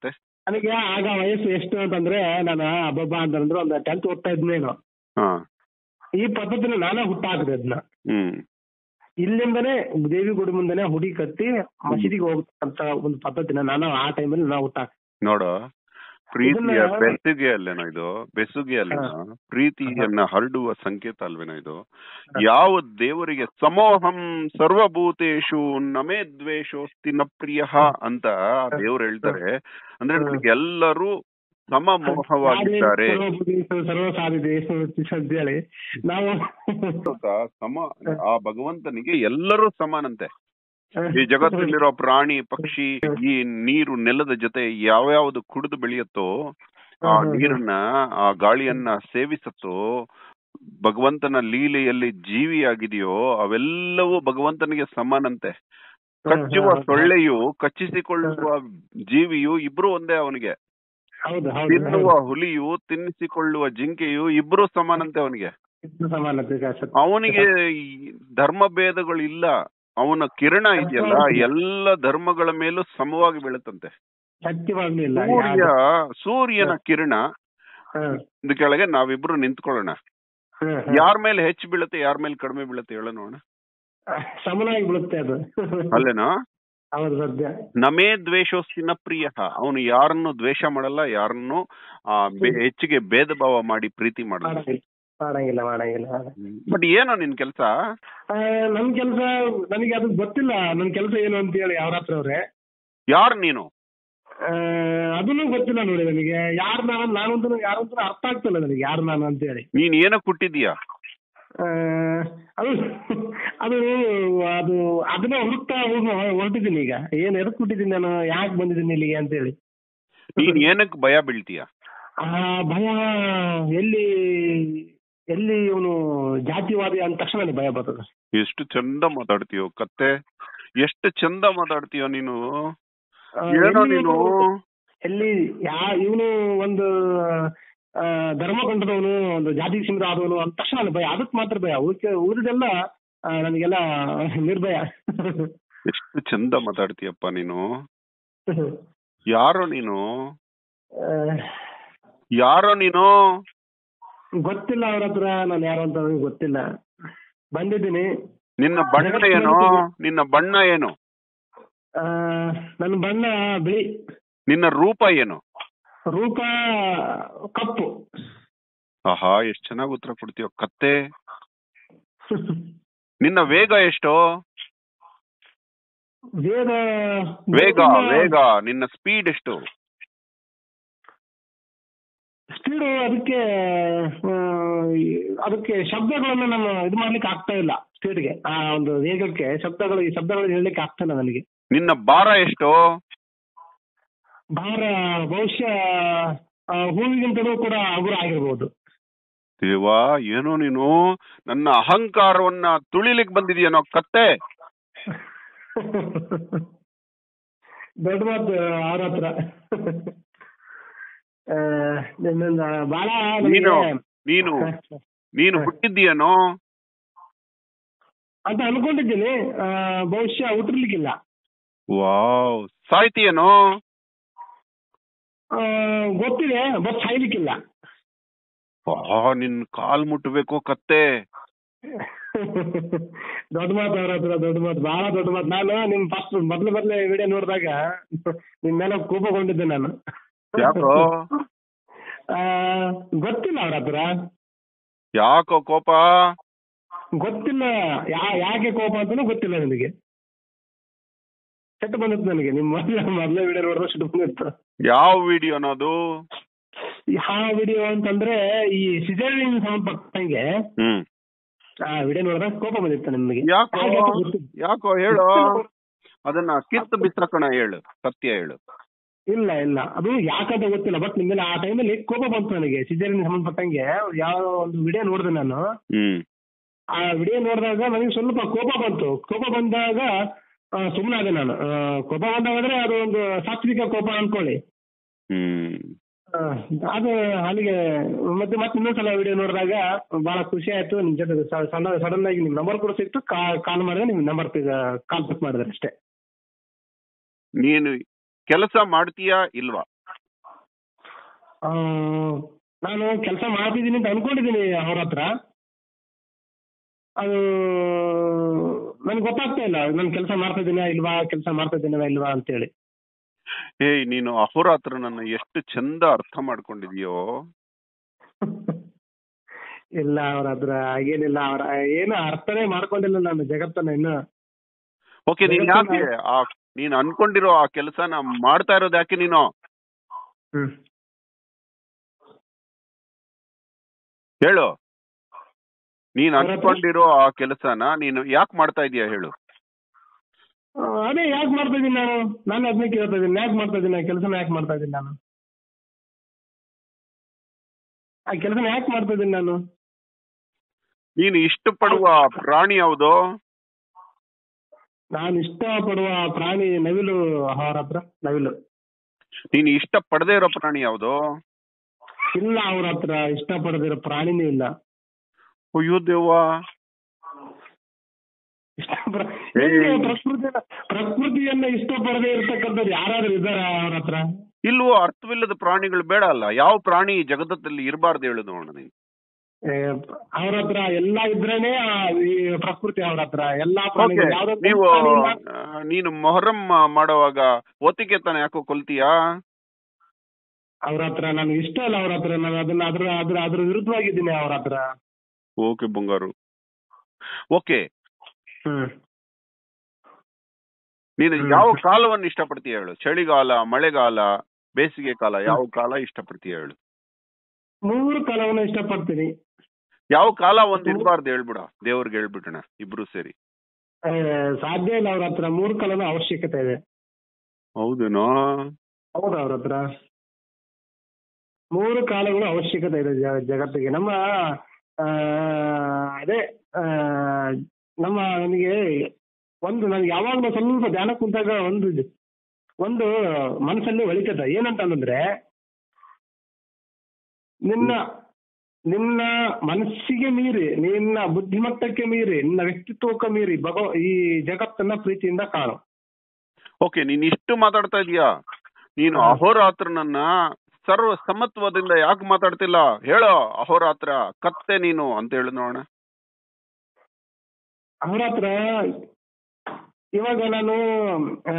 ನನಗೆ ಆಗ ವಯಸ್ಸು ಎಷ್ಟು ಅಂತಂದ್ರೆ ನಾನು ಅಬ್ಬಬ್ಬ ಅಂತಂದ್ರೆ ಒಂದು ಟೆಂತ್ ಓದ್ತಾ ಇದ್ನೇನು ಹಾ ಈ ಪದ್ಧತಿನ ನಾನೇ ಹುಟ್ಟಾಕಿದೆ ಅದನ್ನ ಹ್ಮ್ ಇಲ್ಲಿಂದನೇ ದೇವಿ ಗುಡಿ ಮುಂದೆನೆ ಹುಡಿ ಕಟ್ಟಿ ಮಸೀದಿಗೆ ಹೋಗ್ತಕ್ಕಂತ ಒಂದು ಪದ್ಧತಿನ ನಾನು ಆ ಟೈಮಲ್ಲಿ ನಾವು ಹುಟ್ಟಾಕ ನೋಡು ಪ್ರೀತಿಯ ಇದನ್ನ- ಬೆಸುಗೆ ಅಲ್ಲೇನೋ ಇದು ಬೆಸುಗೆ ಅಲ್ಲೇನೋ ಪ್ರೀತಿಯನ್ನ ಹರಡುವ ಸಂಕೇತ ಅಲ್ವೇನೋ ಇದು ಯಾವ ದೇವರಿಗೆ ಸಮೋಹಂ ಸರ್ವಭೂತೇಶು ನಮೇ ದ್ವೇಷೋಸ್ತಿ ನ ಪ್ರಿಯ ಅಂತ ದೇವ್ರು ಹೇಳ್ತಾರೆ ಅಂದ್ರೆ ಹ್ಮ್. ನಮ್ಗೆ ಎಲ್ಲರೂ ಸಮಮೋಹವಾಗಿದ್ದಾರೆ ಸರ್ವ ಸಾಧಿದೆ ಅಂತ ಹೇಳಿ ನಾವು ಸಮ ಆ ಭಗವಂತನಿಗೆ ಎಲ್ಲರೂ ಸಮಾನಂತೆ ಈ ಜಗತ್ತಲ್ಲಿರೋ ಪ್ರಾಣಿ ಪಕ್ಷಿ ಈ ನೀರು ನೆಲದ ಜೊತೆ ಯಾವ್ಯಾವ್ದು ಕುಡಿದು ಬೆಳೆಯುತ್ತೋ ಆ ಹ್ಮ್, ಹ್ಮ್, ಹ್ಮ್. ನೀರನ್ನ ಆ ಗಾಳಿಯನ್ನ ಸೇವಿಸುತ್ತೋ ಭಗವಂತನ ಲೀಲೆಯಲ್ಲಿ ಜೀವಿಯಾಗಿದೆಯೋ ಅವೆಲ್ಲವೂ ಭಗವಂತನಿಗೆ ಸಮಾನಂತೆ ಕಚ್ಚುವ ಹ್ಮ್, ಹ್ಮ್. ಸೊಳ್ಳೆಯು ಕಚ್ಚಿಸಿಕೊಳ್ಳುವ ಜೀವಿಯು ಇಬ್ರು ಒಂದೇ ಅವನಿಗೆ ಹೌದು ಹೌದು ತಿನ್ನುವ ಹುಲಿಯು ತಿನ್ನಿಸಿಕೊಳ್ಳುವ ಜಿಂಕೆಯು ಇಬ್ರು ಸಮಾನಂತೆ ಅವನಿಗೆ ಹೌದು. ಸಮಾನತೆ ಸತ್ಯ. ಅವನಿಗೆ ಈ ಧರ್ಮ ಭೇದಗಳು ಇಲ್ಲ ಅವನ ಕಿರಣ ಇದೆಯಲ್ಲ ಎಲ್ಲ ಧರ್ಮಗಳ ಮೇಲೂ ಸಮವಾಗಿ ಬೀಳುತ್ತಂತೆ ಸತ್ಯವಾಗ್ಲೂ ಇಲ್ಲ ಸೂರ್ಯ ಸೂರ್ಯನ ಕಿರಣ ಹ್ಮ್, ಇದ್ ಕೆಳಗೆ ನಾವಿಬ್ರು ನಿಂತ್ಕೊಳ್ಳೋಣ ಹ್ಮ್, ಹ್ಮ್. ಯಾರ ಮೇಲೆ ಹೆಚ್ಚು ಬೀಳುತ್ತೆ ಯಾರ ಮೇಲೆ ಕಡಿಮೆ ಬೀಳುತ್ತೆ ಹೇಳ ನೋಡೋಣ ಸಮನಾಗಿ ಬೀಳುತ್ತೆ ಅದು ಅಲ್ಲೇನೋ ಹೌದು ಸದ್ಯ ನಮೇ ದ್ವೇಷೋಸ್ತಿನ ಪ್ರಿಯ ಅವನು ಯಾರನ್ನು ದ್ವೇಷ ಮಾಡಲ್ಲ ಯಾರನ್ನು ಆ, ಬೆ- ಹೆಚ್ಚಿಗೆ ಭೇದ ಭಾವ ಮಾಡಿ ಪ್ರೀತಿ ಮಾಡಲ್ಲ ಮಾಡಂಗಿಲ್ಲ ಮಾಡಂಗಿಲ್ಲ ಮಾಡಂಗಿಲ್ಲ ಮಾಡಂಗಿಲ್ಲ. ಬಟ್ ಏನೋ ನಿನ್ ಕೆಲ್ಸ ಆ, ನನ್ ಕೆಲ್ಸ ನನಗೆ ಅದು ಗೊತ್ತಿಲ್ಲ ನನ್ ಕೆಲ್ಸ ಏನು ಅಂತ ಹೇಳಿ ಅವ್ರ ಹತ್ರ ಅವ್ರೆ ಯಾರು ನೀನು ಆ, ಅದನ್ನೂ ಗೊತ್ತಿಲ್ಲ ನೋಡಿ ನನಗೆ ಯಾರು ನಾನು ನಾನು ಅಂತ ಯಾರು ಅಂತ ಅರ್ಥ ಆಗ್ತಿಲ್ಲ ನನಗೆ ಯಾರು ನಾನು ಅಂತ ಹೇಳಿ ನೀನ್ ಏನಕ್ ಹುಟ್ಟಿದೀಯಾ ಆ, ಅದು ಅದು ಅದು ಅದನ್ನ ಹುಡುಕ್ತಾ ಹೋಗೋ ಹೊರಟಿದ್ದೀನಿ ಈಗ ಏನ್ ಎದಕ್ ಹುಟ್ಟಿದ್ದೀನಿ ನಾನು ಯಾಕೆ ಬಂದಿದ್ದೀನಿ ಇಲ್ಲಿಗೆ ಅಂತ ಹೇಳಿ ನೀನ್ ಏನಕ್ ಭಯ ಬೀಳ್ತೀಯ ಆ ಭಯ ಎಲ್ಲಿ ಎಲ್ಲಿ ಇವನು ಜಾತಿವಾದಿ ಅಂದ ತಕ್ಷಣ ನನಗೆ ಭಯ ಬರ್ತದೆ ಎಷ್ಟು ಚಂದ ಮಾತಾಡ್ತೀಯೋ ಕತ್ತೆ ಎಷ್ಟು ಚಂದ ಮಾತಾಡ್ತೀಯೋ ನೀನು ಆ, ಏನೋ ಎಲ್ಲಿ ನೀನು ಇವನು- ಎಲ್ಲಿ ಯಾ ಇವನು ಒಂದು ಆ, ಧರ್ಮ ಕೊಂಡದವನು ಒಂದು ಜಾತಿ ಸೀಮಿತ ಆದವನು ಅಂದ ತಕ್ಷಣ ನನಗೆ ಭಯ ಅದಕ್ಕೆ ಮಾತ್ರ ಭಯ ಉಳಿಕೆ ಉಳಿದೆಲ್ಲ ಆ, ನನಗೆಲ್ಲ ನಿರ್ಭಯ ಎಷ್ಟು ಚಂದ ಮಾತಾಡ್ತೀಯಪ್ಪ ನೀನು ಯಾರೋ ನೀನು ಆ, ಯಾರೋ ನೀನು ಗೊತ್ತಿಲ್ಲ ಅವ್ರ ಹತ್ರ ನಾನು ಯಾರು ಅಂತ ನನಗೆ ಗೊತ್ತಿಲ್ಲ ಬಂದಿದ್ದೀನಿ ನಿನ್ನ ಬಣ್ಣ ಏನು ನಿನ್ನ ಬಣ್ಣ ಏನು ಆ, ನನ್ನ ಬಣ್ಣ ಬಿಳಿ ನಿನ್ನ ರೂಪ ಏನು ರೂಪ ಕಪ್ಪು ಆಹಾ ಎಷ್ಟ್ ಚೆನ್ನಾಗಿ ಉತ್ತರ ಕೊಡ್ತೀಯೋ ಕತ್ತೆ ನಿನ್ನ ವೇಗ ಎಷ್ಟು ವೇದ ವೇಗ ವೇಗ ನಿನ್ನ ಸ್ಪೀಡ್ ಎಷ್ಟು ಸ್ಪೀಡು ಅದಕ್ಕೆ ಆ, ಅದಕ್ಕೆ ಶಬ್ದಗಳನ್ನ ನಾನು ಇದು ಮಾಡ್ಲಿಕ್ಕೆ ಆಗ್ತಾ ಇಲ್ಲ ಸ್ಪೀಡ್ಗೆ ಆ ಒಂದು ವೇಗಕ್ಕೆ ಶಬ್ದಗಳು ಈ ಶಬ್ದಗಳು ಹೇಳಲಿಕ್ಕೆ ಆಗ್ತಾ ಇಲ್ಲ ನನಗೆ ನಿನ್ನ ಭಾರ ಎಷ್ಟು ಭಾರ ಬಹುಶಃ ಆ, ಹೂವಿಗಿಂತಲೂ ಕೂಡ ಹಗುರ ಆಗಿರ್ಬೋದು ದೇವಾ ಏನೋ ನೀನು ನನ್ನ ಅಹಂಕಾರವನ್ನ ತುಳಿಲಿಕ್ ಬಂದಿದ್ಯಾನೋ ಕತ್ತೆ ದೊಡ್ಡ ಮಾತು ಅವ್ರ ಹತ್ರ ಆ, ನಿಮ್ಮಿಂದ ಬಹಳ ನನಗೆ ನೀನು ನೀನು ನೀನು ಹುಟ್ಟಿದ್ದೀಯನೋ ಅಂತ ಅನ್ಕೊಂಡಿದ್ದೀನಿ ಆ, ಬಹುಶಃ ಹುಟ್ಟಿರ್ಲಿಕ್ಕಿಲ್ಲ ವಾವ್ ಸಾಯ್ತೀಯನೋ ಆ, ಗೊತ್ತಿದೆ ಬಟ್ ಸಾಯ್ಲಿಕ್ಕಿಲ್ಲ ಆ ನಿನ್ ಕಾಲ್ ಮುಟ್ಬೇಕು ಕತ್ತೆ ದೊಡ್ಡ ಮಾತು ಅವ್ರ ಹತ್ರ ದೊಡ್ಡ ಮಾತು ಬಹಳ ದೊಡ್ಡ ಮಾತು ನಾನು ನಿಮ್ ಫಸ್ಟ್ ಮೊದ್ಲು ಮೊದ್ಲೇ ವಿಡಿಯೋ ನೋಡಿದಾಗ ನಿಮ್ ಮೇಲೆ ಕೋಪಗೊಂಡಿದ್ದೆ ನಾನು ಯಾಕೋ ಆ, ಗೊತ್ತಿಲ್ಲ ಅವ್ರ ಹತ್ರ ಯಾಕೋ ಕೋಪ ಗೊತ್ತಿಲ್ಲ ಯಾ ಯಾಕೆ ಕೋಪ ಅಂತಾನೂ ಗೊತ್ತಿಲ್ಲ ನನಗೆ ಸಿಟ್ಟು ಬಂದಿತ್ತು ನನಗೆ ನಿಮ್ ಮೊದ್ಲ ಮೊದ್ಲೇ ವಿಡಿಯೋ ನೋಡಿದ್ರೆ ಸಿಟ್ಟು ಬಂದಿತ್ತು ಯಾವ ವಿಡಿಯೋ ಅನ್ನೋದು ಯಾವ ವಿಡಿಯೋ ಅಂತಂದ್ರೆ ಈ ಸಿಜರಿನ್ ಸಂಬಂಧಪಟ್ಟಂಗೆ ಹ್ಮ್ ಆ ವಿಡಿಯೋ ನೋಡಿದಾಗ ಕೋಪ ಬಂದಿತ್ತು ನಿಮಗೆ ಯಾಕೋ ಹಾಗೆ ಅಂತ ಗೊತ್ತಿಲ್ಲ. ಯಾಕೋ ಹೇಳು ಅದನ್ನ ಕಿತ್ತು ಬಿಸಾಕೋಣ ಹೇಳು ಸತ್ಯ ಹೇಳು ಇಲ್ಲ ಇಲ್ಲ ಅದು ಯಾಕಂತ ಗೊತ್ತಿಲ್ಲ ಬಟ್ ನಿಮ್ಮೆಲ್ಲ ಆ ಟೈಮಲ್ಲಿ ಕೋಪ ಬಂತು ನನಗೆ ಸಿಜರಿನ್ ಸಂಬಂಧಪಟ್ಟಂಗೆ ಯಾವ ಒಂದು ವಿಡಿಯೋ ನೋಡಿದೆ ನಾನು ಹ್ಮ್ ಆ ವಿಡಿಯೋ ನೋಡಿದಾಗ ನನಗೆ ಸ್ವಲ್ಪ ಕೋಪ ಬಂತು ಕೋಪ ಬಂದಾಗ ಸುಮ್ಮನೆ ಆದೆ ನಾನು ಆ, ಕೋಪ ಬಂದಾಗ ಅಂದ್ರೆ ಅದು ಒಂದು ಸಾತ್ವಿಕ ಕೋಪ ಅನ್ಕೊಳ್ಳಿ ಹ್ಮ್ ಆ, ಅದು ಅಲ್ಲಿಗೆ ಮತ್ತೆ ಮತ್ತೆ ಇನ್ನೊಂದ್ಸಲ ವಿಡಿಯೋ ನೋಡಿದಾಗ ಬಹಳ ಖುಷಿ ಆಯ್ತು ನಿಮ್ ಜೊತೆ ಸಡನ್ ಸಡನ್ ಆಗಿ ನಿಮ್ ನಂಬರ್ ಕೂಡ ಸಿಕ್ತು ಕಾಲ್ ಮಾಡಿದ್ರೆ ನಿಮ್ ನಂಬರ್ ಕಾಲ್ ಪಿಕ್ ಮಾಡಿದ್ರೆ ಅಷ್ಟೇ ನೀನು ಕೆಲಸ ಮಾಡ್ತೀಯಾ ಇಲ್ವಾ ಆ, ನಾನು ಕೆಲಸ ಮಾಡ್ತಿದ್ದೀನಿ ಅಂತ ಅನ್ಕೊಂಡಿದ್ದೀನಿ ಅವ್ರ ಹತ್ರ ಅದು ನನ್ಗೆ ಗೊತ್ತಾಗ್ತಾ ಇಲ್ಲ ನಾನು ಕೆಲಸ ಮಾಡ್ತಾ ಇದ್ದೀನಾ ಇಲ್ವಾ ಕೆಲಸ ಮಾಡ್ತಾ ಇದ್ದೀನಾ ಇಲ್ವಾ ಅಂತೇಳಿ ಏಯ್ ನೀನು ಅಹೋರಾತ್ರ ನನ್ನ ಎಷ್ಟು ಚಂದ ಅರ್ಥ ಮಾಡ್ಕೊಂಡಿದ್ಯೋ ಇಲ್ಲ ಅವ್ರ ಹತ್ರ ಹಾಗೇನಿಲ್ಲ ಅವ್ರ ಏನು ಅರ್ಥನೇ ಮಾಡ್ಕೊಂಡಿಲ್ಲ ನಾನು ಜಗತ್ತನ್ನ ಇನ್ನು ಓಕೆ ನೀನ್ ಯಾಕೆ ಆ ನೀನ್ ಅನ್ಕೊಂಡಿರೋ ಆ ಕೆಲಸನ ಮಾಡ್ತಾ ಇರೋದು ಯಾಕೆ ನೀನು ಹ್ಮ್ ಹೇಳು ನೀನ್ ಅವ್ರ ಹತ್ರ- ಅನ್ಕೊಂಡಿರೋ ಆ ಕೆಲಸನ ನೀನು ಯಾಕೆ ಮಾಡ್ತಾ ಇದೀಯ ಹೇಳು ಆ, ಅದೇ ಯಾಕೆ ಮಾಡ್ತಾ ಇದ್ದೀನಿ ನಾನು ನಾನು ಅದನ್ನೇ ಕೇಳ್ತಾ ಇದ್ದೀನಿ ಯಾಕೆ ಮಾಡ್ತಾ ಇದ್ದೀನಿ ಆ ಕೆಲಸನ ಯಾಕೆ ಮಾಡ್ತಾ ಇದ್ದೀನಿ ನಾನು ಆ ಕೆಲಸನ ಯಾಕೆ ಮಾಡ್ತಾ ಇದ್ದೀನಿ ನಾನು ನೀನು ಇಷ್ಟಪಡುವ ಪ್ರಾಣಿ ಯಾವುದು ನಾನು ಇಷ್ಟಪಡುವ ಪ್ರಾಣಿ ನವಿಲು ಅವ್ರ ಹತ್ರ ನವಿಲು ನೀನು ಇಷ್ಟ ಪಡದೇ ಇರೋ ಪ್ರಾಣಿ ಯಾವುದು ಇಲ್ಲ ಅವ್ರ ಹತ್ರ ಇಷ್ಟಪಡದಿರೋ ಪ್ರಾಣಿನೇ ಇಲ್ಲ ಅಯ್ಯೋ ದೇವಾ ಇಷ್ಟಪಡ ಏ. ಹೆಂಗೆ ಪ್ರಕೃತಿಯನ್ನ ಪ್ರಕೃತಿಯನ್ನ ಇಷ್ಟಪಡದೆ ಇರ್ತಕ್ಕಂಥದ್ದು ಯಾರಾದ್ರೂ ಇದ್ದಾರ ಅವ್ರ ಹತ್ರ ಇಲ್ವೋ ಅರ್ಥವಿಲ್ಲದ ಪ್ರಾಣಿಗಳು ಬೇಡ ಅಲ್ಲ ಯಾವ ಪ್ರಾಣಿ ಈ ಜಗತ್ತಲ್ಲಿ ಇರಬಾರ್ದು ಹೇಳು ನೋಡೋಣ ನೀನು ಏ, ಅವ್ರ ಹತ್ರ ಎಲ್ಲ ಇದ್ರೇನೆ ಆ, ಈ ಪ್ರಕೃತಿ ಅವ್ರ ಹತ್ರ ಎಲ್ಲಾ ಓಕೆ ಪ್ರಾಣಿಗಳು ಯಾವ್ದೊಂದು ನೀವು ಪ್ರಾಣಿ ಇಲ್ಲ. ಆ, ನೀನು ಮೊಹರಂ ಮಾಡುವಾಗ ಒತ್ತಿಗೆ ತಾನೆ ಯಾಕೋ ಕೊಲ್ತೀಯಾ ಅವ್ರ ಹತ್ರ ನಾನು ಇಷ್ಟ ಇಲ್ಲ ಅವ್ರ ಹತ್ರ ನಾನು ಅದನ್ನ ಅದ್ರ ಅದ್ರ ಅದ್ರ ವಿರುದ್ಧವಾಗಿದ್ದೀನಿ ಅವ್ರ ಹತ್ರ ಓಕೆ ಬಂಗಾರು ಓಕೆ ಹ್ಮ್ ನೀನು ಹ್ಮ್. ಯಾವ ಕಾಲವನ್ನು ಇಷ್ಟಪಡ್ತೀಯ ಹೇಳು ಚಳಿಗಾಲ ಮಳೆಗಾಲ ಬೇಸಿಗೆ ಕಾಲ ಯಾವ ಕಾಲ ಇಷ್ಟಪಡ್ತೀಯ ಹೇಳು ಮೂರು ಕಾಲವನ್ನು ಇಷ್ಟಪಡ್ತೀನಿ ಯಾವ ಕಾಲ ಒಂದ್ ಇರಬಾರ್ದು ಹೇಳ್ಬಿಡ ದೇವ್ರಿಗೆ ಹೇಳ್ಬಿಟ್ಟಣ ಇಬ್ರು ಸೇರಿ ಏ, ಸಾಧ್ಯ ಇಲ್ಲ ಅವ್ರ ಹತ್ರ ಮೂರು ಕಾಲದ ಅವಶ್ಯಕತೆ ಇದೆ ಹೌದೇನೋ ಹೌದಾ ಅವ್ರ ಹತ್ರ ಮೂರು ಕಾಲಗಳು ಅವಶ್ಯಕತೆ ಇದೆ ಜ- ಜಗತ್ತಿಗೆ ನಮ್ಮ ಆ, ಅದೇ ಆ, ನಮ್ಮ ನನಗೆ ಒಂದು ನನಗೆ ಯಾವಾಗಲೂ ಸ್ವಲ್ಪ ಧ್ಯಾನ ಕುಂತಾಗ ಒಂದು ಇದು- ಒಂದು ಮನಸ್ಸಲ್ಲಿ ಒಳಿತದ ಏನಂತ ಅಂತಂದ್ರೆ ನಿನ್ನ ನಿನ್ನ ಮನಸ್ಸಿಗೆ ಮೀರಿ ನಿನ್ನ ಬುದ್ಧಿಮಟ್ಟಕ್ಕೆ ಮೀರಿ ನಿನ್ನ ವ್ಯಕ್ತಿತ್ವಕ್ಕೆ ಮೀರಿ ಭಗವ ಈ ಜಗತ್ತನ್ನ ಪ್ರೀತಿಯಿಂದ ಕಾಣು ಓಕೆ ನೀನ್ ಇಷ್ಟು ಮಾತಾಡ್ತಾ ಇದೀಯಾ ನೀನು ಹಾ. ಅಹೋರಾತ್ರನನ್ನ ಸರ್ವ ಸಮತ್ವದಿಂದ ಯಾಕೆ ಮಾತಾಡ್ತಿಲ್ಲ ಹೇಳೋ ಅಹೋರಾತ್ರ ಕತ್ತೆ ನೀನು ಅಂತ ಹೇಳು ನೋಡೋಣ ಅವ್ರ ಹತ್ರ ಇವಾಗ ನಾನು ಆ,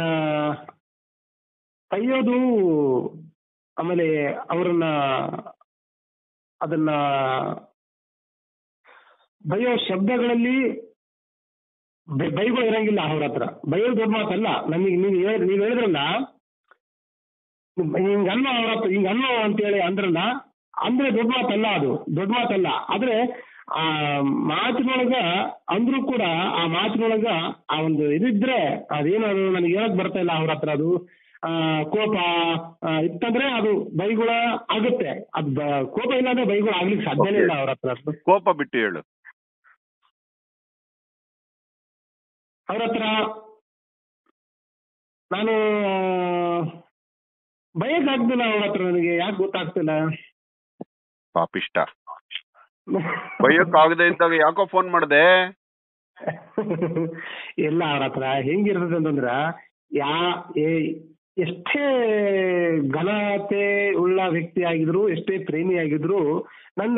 ಬೈಯೋದು ಆಮೇಲೆ ಅವರನ್ನ ಅದನ್ನ ಬೈಯೋ ಶಬ್ದಗಳಲ್ಲಿ ಬೈ- ಬೈಗಳು ಇರಂಗಿಲ್ಲ ಅವ್ರ ಹತ್ರ ಬೈಯೋದು ದೊಡ್ಡ ಮಾತಲ್ಲ ನಮಗೆ ನೀವು ಹೇಳ- ನೀವ್ ಹೇಳಿದ್ರಲ್ಲ ಹಿಂಗ ಅನ್ನೋ ಅವ್ರ ಹತ್ರ ಹಿಂಗ ಅನ್ನೋ ಅಂತೇಳಿ ಅಂದ್ರಲ್ಲ ಅಂದ್ರೆ ದೊಡ್ಡ ಮಾತಲ್ಲ ಅದು ದೊಡ್ಡ ಮಾತಲ್ಲ ಆದ್ರೆ ಆ ಮಾತಿನೊಳಗ ಅಂದ್ರೂ ಕೂಡ ಆ ಮಾತಿನೊಳಗ ಆ ಒಂದು ಇದಿದ್ರೆ ಅದೇನು ಅದು ನನಗೆ ಹೇಳಕ್ ಬರ್ತಾ ಇಲ್ಲ ಅವ್ರ ಹತ್ರ ಅದು ಆ ಕೋಪ ಆ, ಇತ್ತಂದ್ರೆ ಅದು ಬೈಗುಳ ಆಗುತ್ತೆ ಅದ್ ಬ- ಕೋಪ ಇಲ್ಲ ಅಂದ್ರೆ ಬೈಗುಳ ಆಗ್ಲಿಕ್ಕೆ ಸಾಧ್ಯನೇ ಇಲ್ಲ ಅವ್ರ ಹತ್ರ ಅದು. ಕೋಪ ಬಿಟ್ಟು ಹೇಳು ಅವ್ರ ಹತ್ರ ನಾನು ಬಯಕ್ ಆಗ್ತಿಲ್ಲ ಅವ್ರ ಹತ್ರ ನನಗೆ ಯಾಕೆ ಗೊತ್ತಾಗ್ತಿಲ್ಲ ಪಾಪಿಷ್ಟ ಬೈಯಕ್ ಆಗದೆ ಇದ್ದಾಗ ಯಾಕೋ ಫೋನ್ ಮಾಡ್ದೆ ಇಲ್ಲ ಅವ್ರ ಹತ್ರ ಹೆಂಗಿರ್ತದೆ ಅಂತಂದ್ರ ಯಾ ಏ- ಎಷ್ಟೇ ಘನತೆ ಉಳ್ಳ ವ್ಯಕ್ತಿ ಆಗಿದ್ರು ಎಷ್ಟೇ ಪ್ರೇಮಿ ಆಗಿದ್ರು ನನ್ನ